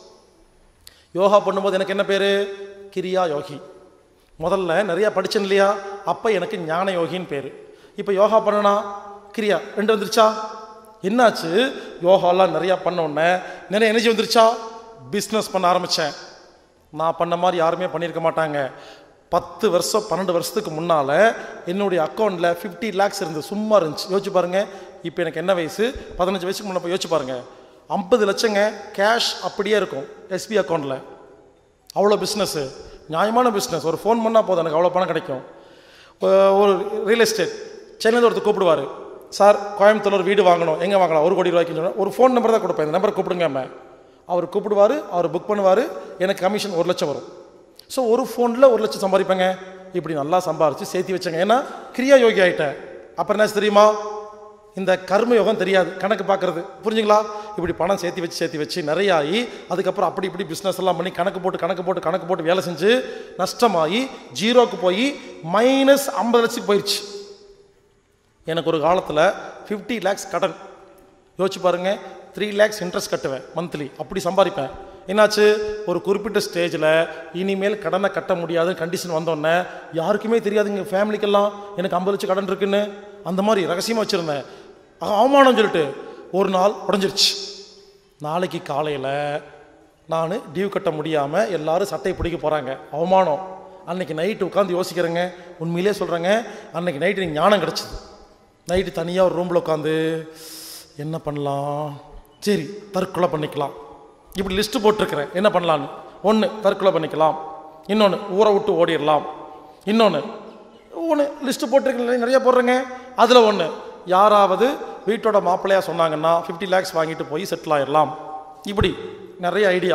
யோகா பண்ணும்போது எனக்கு என்ன பேர் கிரியா யோகி முதல்ல நிறையா படித்தேன் இல்லையா அப்போ எனக்கு ஞான யோகின்னு பேர் இப்போ யோகா பண்ணனா கிரியா ரெண்டு வந்துருச்சா என்னாச்சு யோகாலாம் நிறையா பண்ண உடனே நிறைய எனர்ஜி வந்துருச்சா பிஸ்னஸ் பண்ண ஆரம்பித்தேன் நான் பண்ண மாதிரி யாருமே பண்ணியிருக்க மாட்டாங்க பத்து வருஷம் பன்னெண்டு வருஷத்துக்கு முன்னால் என்னுடைய அக்கௌண்ட்டில் ஃபிஃப்டி லேக்ஸ் இருந்து சும்மா இருந்துச்சு யோசிச்சு பாருங்கள் இப்போ எனக்கு என்ன வயசு பதினஞ்சு வயசுக்கு முன்னே போய் யோசிச்சு பாருங்கள் ஐம்பது லட்சங்க கேஷ் அப்படியே இருக்கும் எஸ்பி அக்கௌண்ட்டில் அவ்வளோ பிஸ்னஸ்ஸு நியாயமான பிஸ்னஸ் ஒரு ஃபோன் பண்ணால் போதும் எனக்கு அவ்வளோ பணம் கிடைக்கும் ஒ- ஒரு ரியல் எஸ்டேட் சென்னையில் ஒருத்தர் கூப்பிடுவார் சார் கோயம்புத்தூர்ல ஒரு வீடு வாங்கணும் எங்கே வாங்கலாம் ஒரு கோடி ரூபாய்க்கு சொன்னா, ஒரு ஃபோன் நம்பர் தான் கொடுப்பேன் இந்த நம்பரை கூப்பிடுங்க அம்மா அவர் கூப்பிடுவார் அவர் புக் பண்ணுவார் எனக்கு கமிஷன் ஒரு லட்சம் வரும் ஸோ ஒரு ஃபோனில் ஒரு லட்சம் சம்பாதிப்பேங்க இப்படி நல்லா சம்பாரித்து சேர்த்து வச்சேங்க ஏன்னா கிரியா யோகி ஆகிட்டேன் அப்புறம் என்ன தெரியுமா இந்த கர்ம யோகம் தெரியாது கணக்கு பார்க்கறது புரிஞ்சுங்களா இப்படி பணம் சேர்த்து வச்சு சேர்த்து வச்சு நிறைய ஆகி அதுக்கப்புறம் அப்படி இப்படி பிஸ்னஸ் எல்லாம் பண்ணி கணக்கு போட்டு கணக்கு போட்டு கணக்கு போட்டு வேலை செஞ்சு நஷ்டமாகி ஜீரோக்கு போய் மைனஸ் ஐம்பது லட்சத்துக்கு போயிடுச்சு எனக்கு ஒரு காலத்தில் ஃபிஃப்டி லேக்ஸ் கடன் யோசிச்சு பாருங்க த்ரீ லேக்ஸ் இன்ட்ரெஸ்ட் கட்டுவேன் மந்த்லி அப்படி சம்பாதிப்பேன் என்னாச்சு ஒரு குறிப்பிட்ட ஸ்டேஜில் இனிமேல் கடனை கட்ட முடியாத கண்டிஷன் வந்தோடனே யாருக்குமே தெரியாதுங்க ஃபேமிலிக்கெல்லாம் எனக்கு ஐம்பது லட்சம் கடன் இருக்குன்னு அந்த மாதிரி ரகசியமாக வச்சுருந்தேன் அவமானம் சொல்லிட்டு ஒரு நாள் உடஞ்சிருச்சு நாளைக்கு காலையில் நான் டியூ கட்ட முடியாமல் எல்லாரும் சட்டையை பிடிக்க போகிறாங்க அவமானம் அன்னைக்கு நைட்டு உட்காந்து யோசிக்கிறேங்க உண்மையிலே சொல்கிறேங்க அன்னைக்கு நைட்டு எனக்கு ஞானம் கிடச்சிது நைட்டு தனியாக ஒரு ரூமில் உட்காந்து என்ன பண்ணலாம் சரி தற்கொலை பண்ணிக்கலாம் இப்படி லிஸ்ட்டு போட்டிருக்கிறேன் என்ன பண்ணலான்னு ஒன்று தற்கொலை பண்ணிக்கலாம் இன்னொன்று ஊரை விட்டு ஓடிடலாம் இன்னொன்று ஒன்று லிஸ்ட்டு போட்டிருக்கேன் நிறைய போடுறேங்க அதில் ஒன்று யாராவது வீட்டோட மாப்பிள்ளையா சொன்னாங்கன்னா ஃபிஃப்டி லேக்ஸ் வாங்கிட்டு போய் செட்டில் ஆயிடலாம் இப்படி நிறைய ஐடியா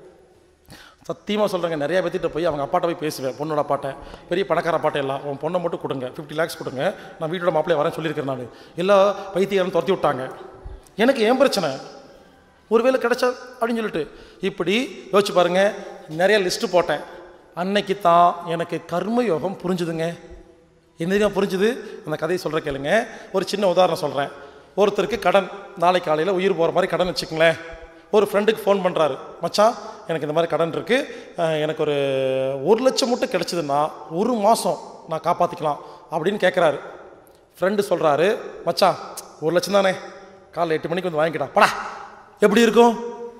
சத்தியமாக சொல்கிறேங்க நிறைய பேர்த்திட்ட போய் அவங்க அப்பாட்ட போய் பேசுவேன் பொண்ணோட அப்பாட்ட பெரிய பணக்கார அப்பாட்ட எல்லாம் உன் பொண்ணை மட்டும் கொடுங்க ஃபிஃப்டி லேக்ஸ் கொடுங்க நான் வீட்டோட மாப்பிள்ளைய வரேன் சொல்லியிருக்கிறேன் நான் எல்லா பைத்தியாரும் துரத்தி விட்டாங்க எனக்கு ஏன் பிரச்சனை ஒருவேளை கிடைச்சா அப்படின்னு சொல்லிட்டு இப்படி யோசிச்சு பாருங்க நிறைய லிஸ்ட்டு போட்டேன் அன்னைக்கு தான் எனக்கு கர்ம யோகம் புரிஞ்சுதுங்க என்னதுங்க புரிஞ்சுது அந்த கதையை சொல்கிற கேளுங்க ஒரு சின்ன உதாரணம் சொல்கிறேன் ஒருத்தருக்கு கடன் நாளை காலையில் உயிர் போகிற மாதிரி கடன் வச்சுக்கங்களேன் ஒரு ஃப்ரெண்டுக்கு ஃபோன் பண்ணுறாரு மச்சான் எனக்கு இந்த மாதிரி கடன் இருக்குது எனக்கு ஒரு ஒரு லட்சம் மட்டும் கிடச்சிதுன்னா ஒரு மாதம் நான் காப்பாற்றிக்கலாம் அப்படின்னு கேட்குறாரு ஃப்ரெண்டு சொல்கிறாரு மச்சான் ஒரு லட்சம் தானே காலைல எட்டு மணிக்கு வந்து வாங்கிக்கிடா படா எப்படி இருக்கும்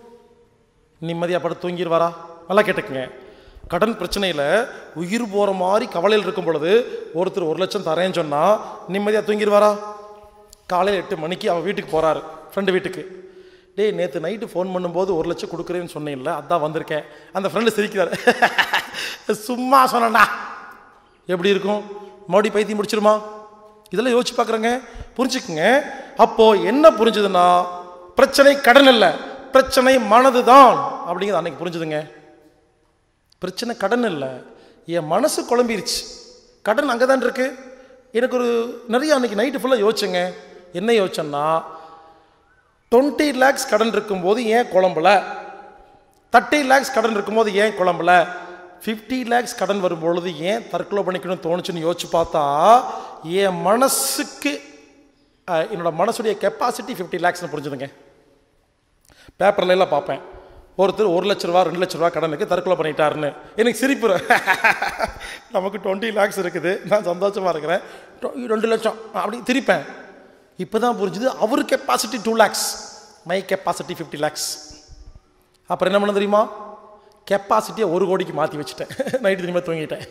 நிம்மதியாக படுத்து தூங்கிடுவாரா நல்லா கேட்டுக்குங்க கடன் பிரச்சனையில் உயிர் போகிற மாதிரி கவலையில் இருக்கும் பொழுது ஒருத்தர் ஒரு லட்சம் தரேன்னு சொன்னால் நிம்மதியாக தூங்கிடுவாரா காலையில் எட்டு மணிக்கு அவன் வீட்டுக்கு போகிறாரு ஃப்ரெண்டு வீட்டுக்கு டேய் நேற்று நைட்டு ஃபோன் பண்ணும்போது ஒரு லட்சம் கொடுக்குறேன்னு சொன்னேன்ல அதான் வந்திருக்கேன் அந்த ஃப்ரெண்டு சிரிக்கிறாரு சும்மா சொன்னேன்டா எப்படி இருக்கும் மறுபடியும் பைத்தியம் முடிச்சிருமா இதெல்லாம் யோசிச்சு பார்க்குறேங்க புரிஞ்சுக்குங்க அப்போது என்ன புரிஞ்சுதுன்னா பிரச்சனை கடன் இல்லை பிரச்சனை மனது தான் அப்படிங்கிறது அன்னைக்கு புரிஞ்சுதுங்க பிரச்சனை கடன் இல்லை என் மனசு குழம்பிருச்சு கடன் அங்கே தான் இருக்கு எனக்கு ஒரு நிறைய அன்னைக்கு நைட்டு ஃபுல்லாக யோசிச்சேங்க என்ன யோசிச்சேன்னா டுவெண்ட்டி லேக்ஸ் கடன் இருக்கும்போது ஏன் குழம்பல தேர்ட்டி லேக்ஸ் கடன் இருக்கும்போது ஏன் குழம்பல ஃபிஃப்டி லேக்ஸ் கடன் வரும்பொழுது ஏன் தற்கொலை பண்ணிக்கணும்னு தோணுச்சுன்னு யோசிச்சு பார்த்தா என் மனசுக்கு அஹ், என்னோட மனசுடைய கெப்பாசிட்டி ஃபிஃப்டி லேக்ஸ்னு புரிஞ்சுதுங்க பேப்பர்ல எல்லாம் பார்ப்பேன் ஒருத்தர் ஒரு லட்ச ரூபா ரெண்டு லட்ச ரூபா கடனுக்கு தற்கொலை பண்ணிட்டாருன்னு எனக்கு சிரிப்பு வரும். நமக்கு டுவெண்ட்டி லேக்ஸ் இருக்குது நான் சந்தோஷமாக இருக்கிறேன் டொ- ரெண்டு லட்சம் அப்படி திருப்பேன் இப்போ தான் புரிஞ்சுது அவர் capacity two lakhs my capacity fifty lakhs அப்புறம் என்ன பண்ண தெரியுமா கெப்பாசிட்டியை ஒரு கோடிக்கு மாற்றி வச்சுட்டேன் நைட்டு திரும்ப தூங்கிட்டேன்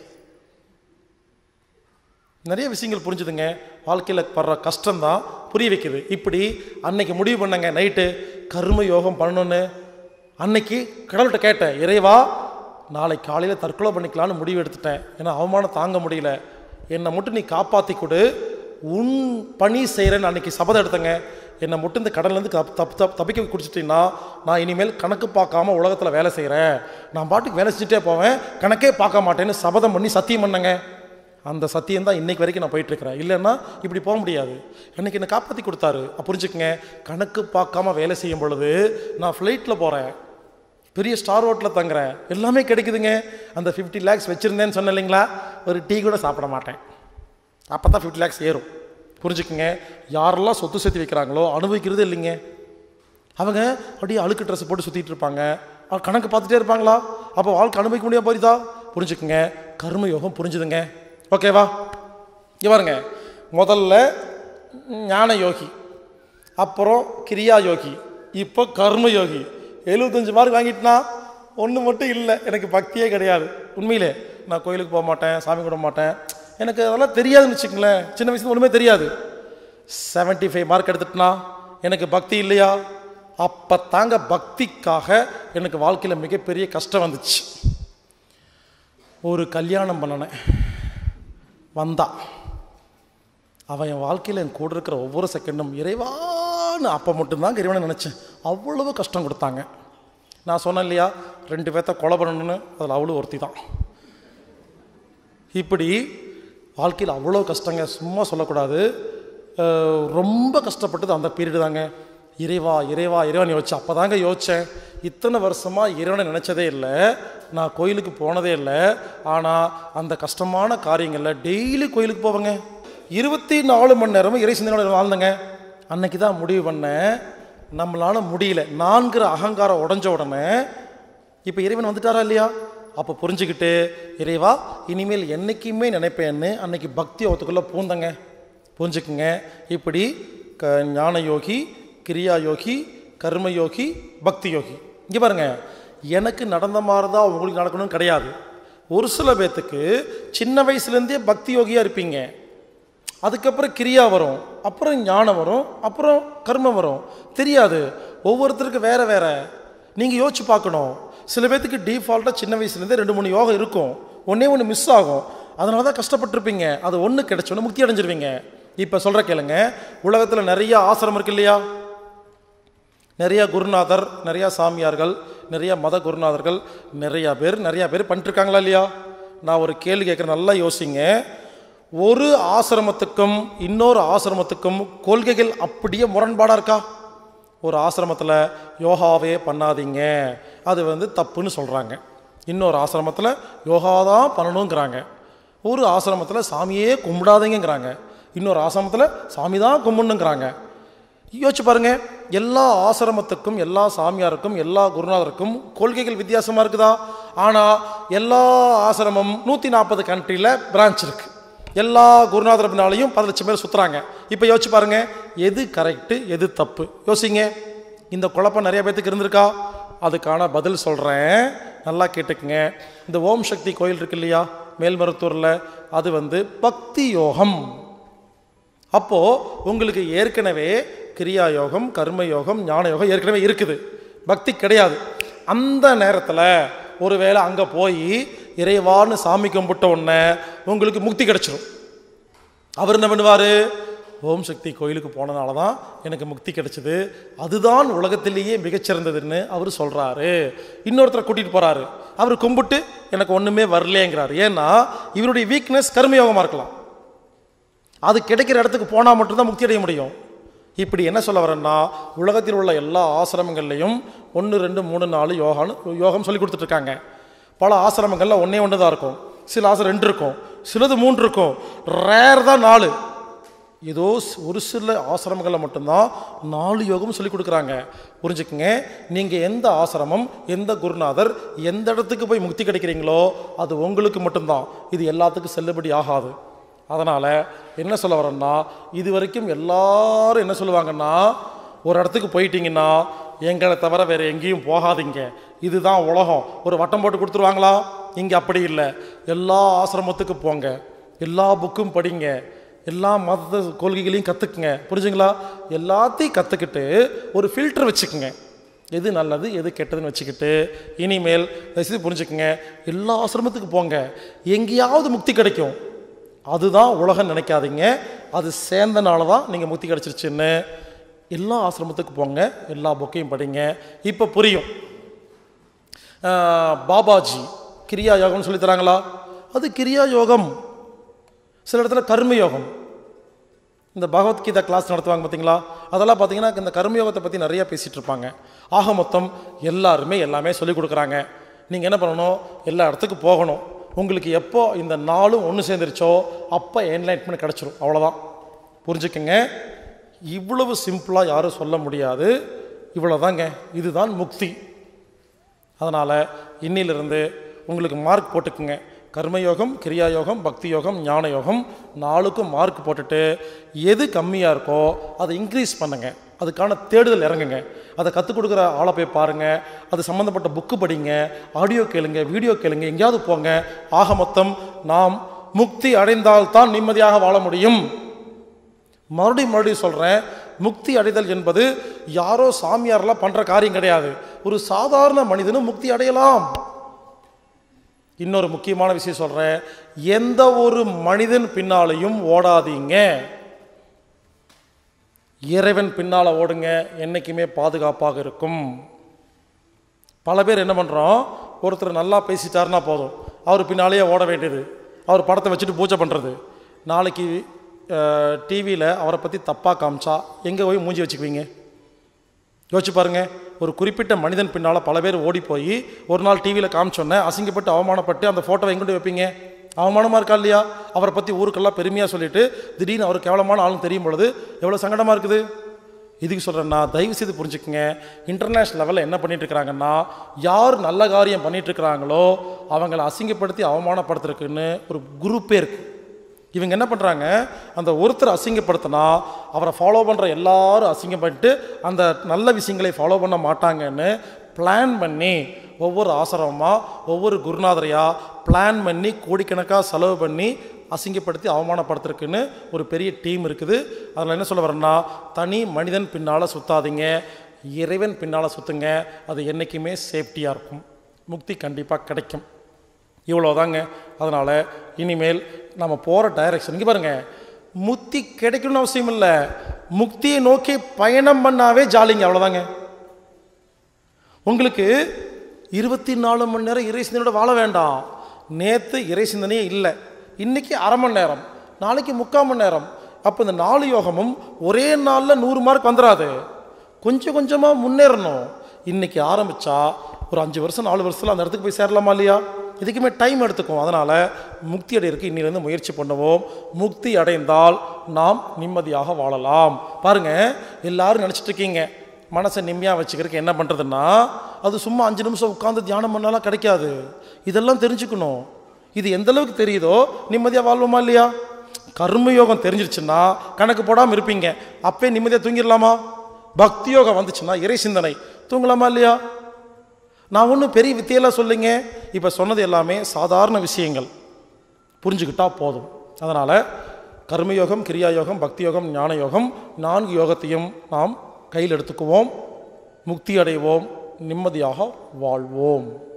நிறைய விஷயங்கள் புரிஞ்சுதுங்க வாழ்க்கையில் படுற கஷ்டம்தான் புரிய வைக்குது இப்படி அன்னைக்கு முடிவு பண்ணங்க நைட்டு கர்ம யோகம் பண்ணணும்னு அன்னைக்கு கடவுள்கிட்ட கேட்டேன் இறைவா நாளை காலையில் தற்கொலை பண்ணிக்கலான்னு முடிவு எடுத்துட்டேன் ஏன்னா அவமானம் தாங்க முடியல என்னை மட்டும் நீ காப்பாற்றி கொடு உன் பணி செய்கிறேன்னு அன்னைக்கு சபதம் எடுத்தேங்க என்னை மட்டும் இந்த கடன்லேருந்து தப்பு தப்பு தப்பு தப்பிக்க குடிச்சிட்டீங்கன்னா நான் இனிமேல் கணக்கு பார்க்காம உலகத்தில் வேலை செய்கிறேன் நான் பாட்டுக்கு வேலை செஞ்சுட்டே போவேன் கணக்கே பார்க்க மாட்டேன்னு சபதம் பண்ணி சத்தியம் பண்ணேங்க அந்த சத்தியம் தான் இன்னைக்கு வரைக்கும் நான் போயிட்டு இருக்கிறேன் இல்லைன்னா இப்படி போக முடியாது அன்னைக்கு என்னை காப்பாற்றி கொடுத்தாரு அப்ப புரிஞ்சுக்கங்க கணக்கு பார்க்காம வேலை செய்யும் பொழுது நான் ஃப்ளைட்டில் போகிறேன் பெரிய ஸ்டார் ஹோட்டலில் தங்குறேன் எல்லாமே கிடைக்குதுங்க அந்த ஃபிஃப்டி லேக்ஸ் வச்சுருந்தேன்னு சொன்னேன் இல்லைங்களா ஒரு டீ கூட சாப்பிட மாட்டேன் அப்போ தான் ஃபிஃப்டி லேக்ஸ் ஏறும் புரிஞ்சுக்குங்க யாரெல்லாம் சொத்து சேர்த்து வைக்கிறாங்களோ அனுபவிக்கிறதே இல்லைங்க அவங்க அப்படியே அழுக்கு ட்ரெஸ் போட்டு சுற்றிட்டு இருப்பாங்க அவங்க கணக்கு பார்த்துட்டே இருப்பாங்களா அப்போ வாழ்க்கை அனுபவிக்க முடியாது போயிருதா புரிஞ்சுக்குங்க கர்ம யோகம் புரிஞ்சுதுங்க ஓகேவா இங்க பாருங்க முதல்ல ஞான யோகி அப்புறம் கிரியா யோகி இப்போ கர்ம யோகி எழுபத்தஞ்சு மார்க் வாங்கிட்டுனா ஒன்று மட்டும் இல்லை எனக்கு பக்தியே கிடையாது உண்மையிலே நான் கோயிலுக்கு போக மாட்டேன் சாமி கும்பிட மாட்டேன் எனக்கு அதெல்லாம் தெரியாதுன்னு வச்சுக்கங்களேன் சின்ன வயசுல ஒன்றுமே தெரியாது 75 ஃபைவ் மார்க் எடுத்துட்டுனா எனக்கு பக்தி இல்லையா அப்போ தாங்க பக்திக்காக எனக்கு வாழ்க்கையில் மிகப்பெரிய கஷ்டம் வந்துச்சு ஒரு கல்யாணம் பண்ணினேன் வந்தா அவன் என் வாழ்க்கையில் என் கூட இருக்கிற ஒவ்வொரு செகண்டும் இறைவான்னு அப்போ மட்டும்தான் இறைவனை நினச்சேன் அவ்வளவு கஷ்டம் கொடுத்தாங்க நான் சொன்னேன் இல்லையா ரெண்டு பேர்த்த கொலை பண்ணணும்னு அதில் அவ்வளோ ஒருத்தி தான் இப்படி வாழ்க்கையில் அவ்வளோ கஷ்டங்க சும்மா சொல்லக்கூடாது அஹ் ரொம்ப கஷ்டப்பட்டது அந்த பீரியடு தாங்க இறைவா இறைவா இறைவன் யோசிச்சேன் அப்போ தாங்க யோசித்தேன் இத்தனை வருஷமாக இறைவனை நினச்சதே இல்லை நான் கோயிலுக்கு போனதே இல்லை ஆனால் அந்த கஷ்டமான காரியங்களில் டெய்லி கோயிலுக்கு போவேங்க இருபத்தி நாலு மணி நேரமும் இறை சிந்தனையோட வாழ்ந்தேங்க அன்னைக்கு தான் முடிவு பண்ணேன் நம்மளால முடியல நான்கிற அகங்காரம் உடஞ்ச உடனே இப்போ இறைவன் வந்துட்டாரா இல்லையா அப்போ புரிஞ்சுக்கிட்டு இறைவா இனிமேல் என்னைக்குமே நினைப்பேன்னு அன்னைக்கு பக்தி அவத்துக்குள்ளே பூந்தங்க புரிஞ்சுக்குங்க இப்படி க ஞான யோகி கிரியா யோகி கர்ம யோகி பக்தி யோகி இங்கே பாருங்க எனக்கு நடந்த மாதிரி தான் உங்களுக்கு நடக்கணும்னு கிடையாது ஒரு சில பேர்த்துக்கு சின்ன வயசுலேருந்தே பக்தி யோகியாக இருப்பீங்க அதுக்கப்புறம் கிரியா வரும் அப்புறம் ஞானம் வரும் அப்புறம் கர்மம் வரும் தெரியாது ஒவ்வொருத்தருக்கு வேற வேற நீங்கள் யோசிச்சு பார்க்கணும் சில பேர்த்துக்கு டீஃபால்ட்டாக சின்ன வயசுலேருந்தே ரெண்டு மூணு யோகம் இருக்கும் ஒன்றே ஒன்று மிஸ் ஆகும் அதனால தான் கஷ்டப்பட்டிருப்பீங்க அது ஒன்று கிடைச்சோன்னு முக்தி அடைஞ்சிருவீங்க இப்போ சொல்கிற கேளுங்க உலகத்தில் நிறைய ஆசிரமம் இருக்கு இல்லையா நிறைய குருநாதர் நிறைய சாமியார்கள் நிறைய மத குருநாதர்கள் நிறைய பேர் நிறைய பேர் பண்ணிட்டுருக்காங்களா இல்லையா நான் ஒரு கேள்வி கேட்குறேன் நல்லா யோசிங்க ஒரு ஆசிரமத்துக்கும் இன்னொரு ஆசிரமத்துக்கும் கொள்கைகள் அப்படியே முரண்பாடாக இருக்கா ஒரு ஆசிரமத்தில் யோகாவே பண்ணாதீங்க அது வந்து தப்புன்னு சொல்கிறாங்க இன்னொரு ஆசிரமத்தில் யோகா தான் பண்ணணுங்கிறாங்க ஒரு ஆசிரமத்தில் சாமியே கும்பிடாதீங்கங்கிறாங்க இன்னொரு ஆசிரமத்தில் சாமி தான் கும்பிடணுங்கிறாங்க யோசிச்சு பாருங்க எல்லா ஆசிரமத்துக்கும் எல்லா சாமியாருக்கும் எல்லா குருநாதருக்கும் கொள்கைகள் வித்தியாசமாக இருக்குதா ஆனால் எல்லா ஆசிரமம் நூற்றி நாற்பது கண்ட்ரியில் பிரான்ச் இருக்கு எல்லா குருநாதர் பின்னாலையும் பத்து லட்சம் பேர் சுற்றுறாங்க இப்போ யோசிச்சு பாருங்க எது கரெக்டு எது தப்பு யோசிங்க இந்த குழப்பம் நிறைய பேத்துக்கு இருந்திருக்கா அதுக்கான பதில் சொல்கிறேன் நல்லா கேட்டுக்குங்க இந்த ஓம் சக்தி கோயில் இருக்கு இல்லையா மேல்மருத்தூரில் அது வந்து பக்தி யோகம் அப்போ உங்களுக்கு ஏற்கனவே கிரியா யோகம் கர்ம யோகம் ஞான யோகம் ஏற்கனவே இருக்குது பக்தி கிடையாது அந்த நேரத்தில் ஒருவேளை அங்கே போய் இறைவான்னு சாமி கும்பிட்ட உடனே உங்களுக்கு முக்தி கிடைச்சிரும் அவர் என்ன பண்ணுவார் ஓம் சக்தி கோயிலுக்கு போனனால தான் எனக்கு முக்தி கிடைச்சது அதுதான் உலகத்திலேயே மிகச்சிறந்ததுன்னு அவர் சொல்கிறாரு இன்னொருத்தரை கூட்டிகிட்டு போகிறாரு அவர் கும்பிட்டு எனக்கு ஒன்றுமே வரலேங்கிறாரு ஏன்னா இவருடைய வீக்னஸ் கர்மயோகமாக இருக்கலாம் அது கிடைக்கிற இடத்துக்கு போனால் மட்டும்தான் முக்தி அடைய முடியும் இப்படி என்ன சொல்ல வரேன்னா உலகத்தில் உள்ள எல்லா ஆசிரமங்கள்லையும் ஒன்று ரெண்டு மூணு நாலு யோகான்னு யோகம் சொல்லி கொடுத்துட்ருக்காங்க பல ஆசிரமங்களில் ஒன்றே ஒன்று தான் இருக்கும் சில ஆசிரம் ரெண்டு இருக்கும் சிலது மூன்று இருக்கும் ரேர் தான் நாலு ஏதோ ஸ்- ஒரு சில ஆசிரமங்களில் மட்டும்தான் நாலு யோகம் சொல்லி கொடுக்குறாங்க புரிஞ்சுக்குங்க நீங்கள் எந்த ஆசிரமம் எந்த குருநாதர் எந்த இடத்துக்கு போய் முக்தி கிடைக்கிறீங்களோ அது உங்களுக்கு மட்டும்தான் இது எல்லாத்துக்கும் செல்லுபடி ஆகாது அதனால் என்ன சொல்ல வரேன்னா இது வரைக்கும் எல்லாரும் என்ன சொல்லுவாங்கன்னா ஒரு இடத்துக்கு போயிட்டீங்கன்னா எங்களை தவிர வேறு எங்கேயும் போகாதீங்க இதுதான் உலகம் ஒரு வட்டம் போட்டு கொடுத்துருவாங்களா இங்கே அப்படி இல்லை எல்லா ஆசிரமத்துக்கு போங்க எல்லா புக்கும் படிங்க எல்லா மத கொள்கைகளையும் கற்றுக்குங்க புரிஞ்சுங்களா எல்லாத்தையும் கற்றுக்கிட்டு ஒரு ஃபில்டர் வச்சுக்குங்க எது நல்லது எது கெட்டதுன்னு வச்சுக்கிட்டு இனிமேல் தயவுசெய்து புரிஞ்சுக்குங்க எல்லா ஆசிரமத்துக்கு போங்க எங்கேயாவது முக்தி கிடைக்கும் அதுதான் உலகம் நினைக்காதீங்க அது சேர்ந்தனால தான் நீங்கள் முக்தி கிடச்சிருச்சுன்னு எல்லா ஆசிரமத்துக்கு போங்க எல்லா புக்கையும் படிங்க இப்போ புரியும் ஆஹ், பாபாஜி கிரியா யோகம்னு சொல்லி தராங்களா அது கிரியா யோகம் சில இடத்துல கர்ம யோகம் இந்த பகவத்கீதா கிளாஸ் நடத்துவாங்க பார்த்தீங்களா அதெல்லாம் பார்த்தீங்கன்னா இந்த கர்மயோகத்தை பற்றி நிறைய பேசிகிட்டு இருப்பாங்க ஆக மொத்தம் எல்லாருமே எல்லாமே சொல்லிக் கொடுக்குறாங்க நீங்கள் என்ன பண்ணணும் எல்லா இடத்துக்கும் போகணும் உங்களுக்கு எப்போ இந்த நாளும் ஒன்று சேர்ந்துருச்சோ அப்போ என்லைட்மெண்ட் கிடச்சிரும் அவ்வளோதான் புரிஞ்சுக்கங்க இவ்வளவு சிம்பிளாக யாரும் சொல்ல முடியாது இவ்வளோதாங்க இதுதான் முக்தி அதனால் இன்னிலிருந்து உங்களுக்கு மார்க் போட்டுக்குங்க கர்மயோகம் கிரியா யோகம் பக்தி யோகம் ஞான யோகம் நாலுக்கும் மார்க் போட்டுட்டு எது கம்மியாக இருக்கோ அதை இன்க்ரீஸ் பண்ணுங்க அதுக்கான தேடுதல் இறங்குங்க அதை கற்றுக் கொடுக்குற ஆளை போய் பாருங்கள் அது சம்மந்தப்பட்ட புக்கு படிங்க ஆடியோ கேளுங்க வீடியோ கேளுங்க எங்கேயாவது போங்க ஆக மொத்தம் நாம் முக்தி அடைந்தால்தான் நிம்மதியாக வாழ முடியும் மறுபடியும் மறுபடியும் சொல்கிறேன் முக்தி அடைதல் என்பது யாரோ சாமியாரெல்லாம் பண்ணுற காரியம் கிடையாது ஒரு சாதாரண மனிதனும் முக்தி அடையலாம் இன்னொரு முக்கியமான விஷயம் சொல்கிறேன் எந்த ஒரு மனிதன் பின்னாலையும் ஓடாதீங்க இறைவன் பின்னால் ஓடுங்க என்றைக்குமே பாதுகாப்பாக இருக்கும் பல பேர் என்ன பண்ணுறோம் ஒருத்தர் நல்லா பேசிட்டாருன்னா போதும் அவர் பின்னாலேயே ஓட வேண்டியது அவர் படத்தை வச்சுட்டு பூஜை பண்ணுறது நாளைக்கு டிவியில் அவரை பற்றி தப்பாக காமிச்சா எங்கே போய் மூஞ்சி வச்சுக்குவீங்க யோசிச்சு பாருங்க ஒரு குறிப்பிட்ட மனிதன் பின்னால் பல பேர் ஓடி போய் ஒரு நாள் டிவியில் காமிச்சோன்னே அசிங்கப்பட்டு அவமானப்பட்டு அந்த ஃபோட்டோவை எங்கிட்டு வைப்பீங்க அவமானமாக இருக்கா இல்லையா அவரை பற்றி ஊருக்கெல்லாம் பெருமையாக சொல்லிட்டு திடீர்னு அவர் கேவலமான ஆளுன்னு தெரியும் பொழுது எவ்வளோ சங்கடமாக இருக்குது இதுக்கு சொல்கிறேன்னா தயவு செய்து புரிஞ்சுக்குங்க இன்டர்நேஷ்னல் லெவலில் என்ன பண்ணிட்டு இருக்கிறாங்கன்னா யார் நல்ல காரியம் பண்ணிட்டு இருக்கிறாங்களோ அவங்கள அசிங்கப்படுத்தி அவமானப்படுத்துறதுக்குன்னு ஒரு குரூப்பே இருக்குது இவங்க என்ன பண்ணுறாங்க அந்த ஒருத்தர் அசிங்கப்படுத்தினா அவரை ஃபாலோ பண்ணுற எல்லாரும் அசிங்கம் பண்ணிட்டு அந்த நல்ல விஷயங்களை ஃபாலோ பண்ண மாட்டாங்கன்னு பிளான் பண்ணி ஒவ்வொரு ஆசிரமமாக ஒவ்வொரு குருநாதரையாக பிளான் பண்ணி கோடிக்கணக்காக செலவு பண்ணி அசிங்கப்படுத்தி அவமானப்படுத்துறதுக்குன்னு ஒரு பெரிய டீம் இருக்குது அதில் என்ன சொல்ல வரேன்னா தனி மனிதன் பின்னால் சுத்தாதீங்க இறைவன் பின்னால் சுற்றுங்க அது என்றைக்குமே சேஃப்டியாக இருக்கும் முக்தி கண்டிப்பாக கிடைக்கும் இவ்வளோதாங்க அதனால் இனிமேல் நம்ம போகிற டைரக்ஷன் இங்கே பாருங்கள் முக்தி கிடைக்கணும்னு அவசியம் இல்லை முக்தியை நோக்கி பயணம் பண்ணாவே ஜாலிங்க அவ்வளோதாங்க உங்களுக்கு இருபத்தி நாலு மணி நேரம் இறை சிந்தனையோட வாழ வேண்டாம் நேற்று இறை சிந்தனையே இல்லை இன்னைக்கு அரை மணி நேரம் நாளைக்கு முக்கால் மணி நேரம் அப்போ இந்த நாலு யோகமும் ஒரே நாளில் நூறு மார்க் வந்துடாது கொஞ்சம் கொஞ்சமாக முன்னேறணும் இன்னைக்கு ஆரம்பித்தா ஒரு அஞ்சு வருஷம் நாலு வருஷத்தில் அந்த இடத்துக்கு போய் சேரலாமா இல்லையா இதுக்குமே டைம் எடுத்துக்கும் அதனால் முக்தி அடையிறதுக்கு இன்னிலிருந்து முயற்சி பண்ணுவோம் முக்தி அடைந்தால் நாம் நிம்மதியாக வாழலாம் பாருங்க எல்லாரும் நினச்சிட்டு இருக்கீங்க மனசை நிம்மதியாக வச்சுக்கிறதுக்கு என்ன பண்ணுறதுன்னா அது சும்மா அஞ்சு நிமிஷம் உட்காந்து தியானம் பண்ணாலாம் கிடைக்காது இதெல்லாம் தெரிஞ்சுக்கணும் இது எந்த அளவுக்கு தெரியுதோ நிம்மதியாக வாழ்வோமா இல்லையா கர்மயோகம் தெரிஞ்சிருச்சுன்னா கணக்கு போடாமல் இருப்பீங்க அப்பே நிம்மதியாக தூங்கிடலாமா பக்தி யோகம் வந்துச்சுன்னா இறை சிந்தனை தூங்கலாமா இல்லையா நான் ஒன்றும் பெரிய வித்தியெல்லாம் சொல்லுங்க இப்போ சொன்னது எல்லாமே சாதாரண விஷயங்கள் புரிஞ்சுக்கிட்டா போதும் அதனால் கர்மயோகம் கிரியா யோகம் பக்தி யோகம் ஞான யோகம் நான்கு யோகத்தையும் நாம் கையில் எடுத்துக்குவோம் முக்தி அடைவோம் நிம்மதியாக வாழ்வோம்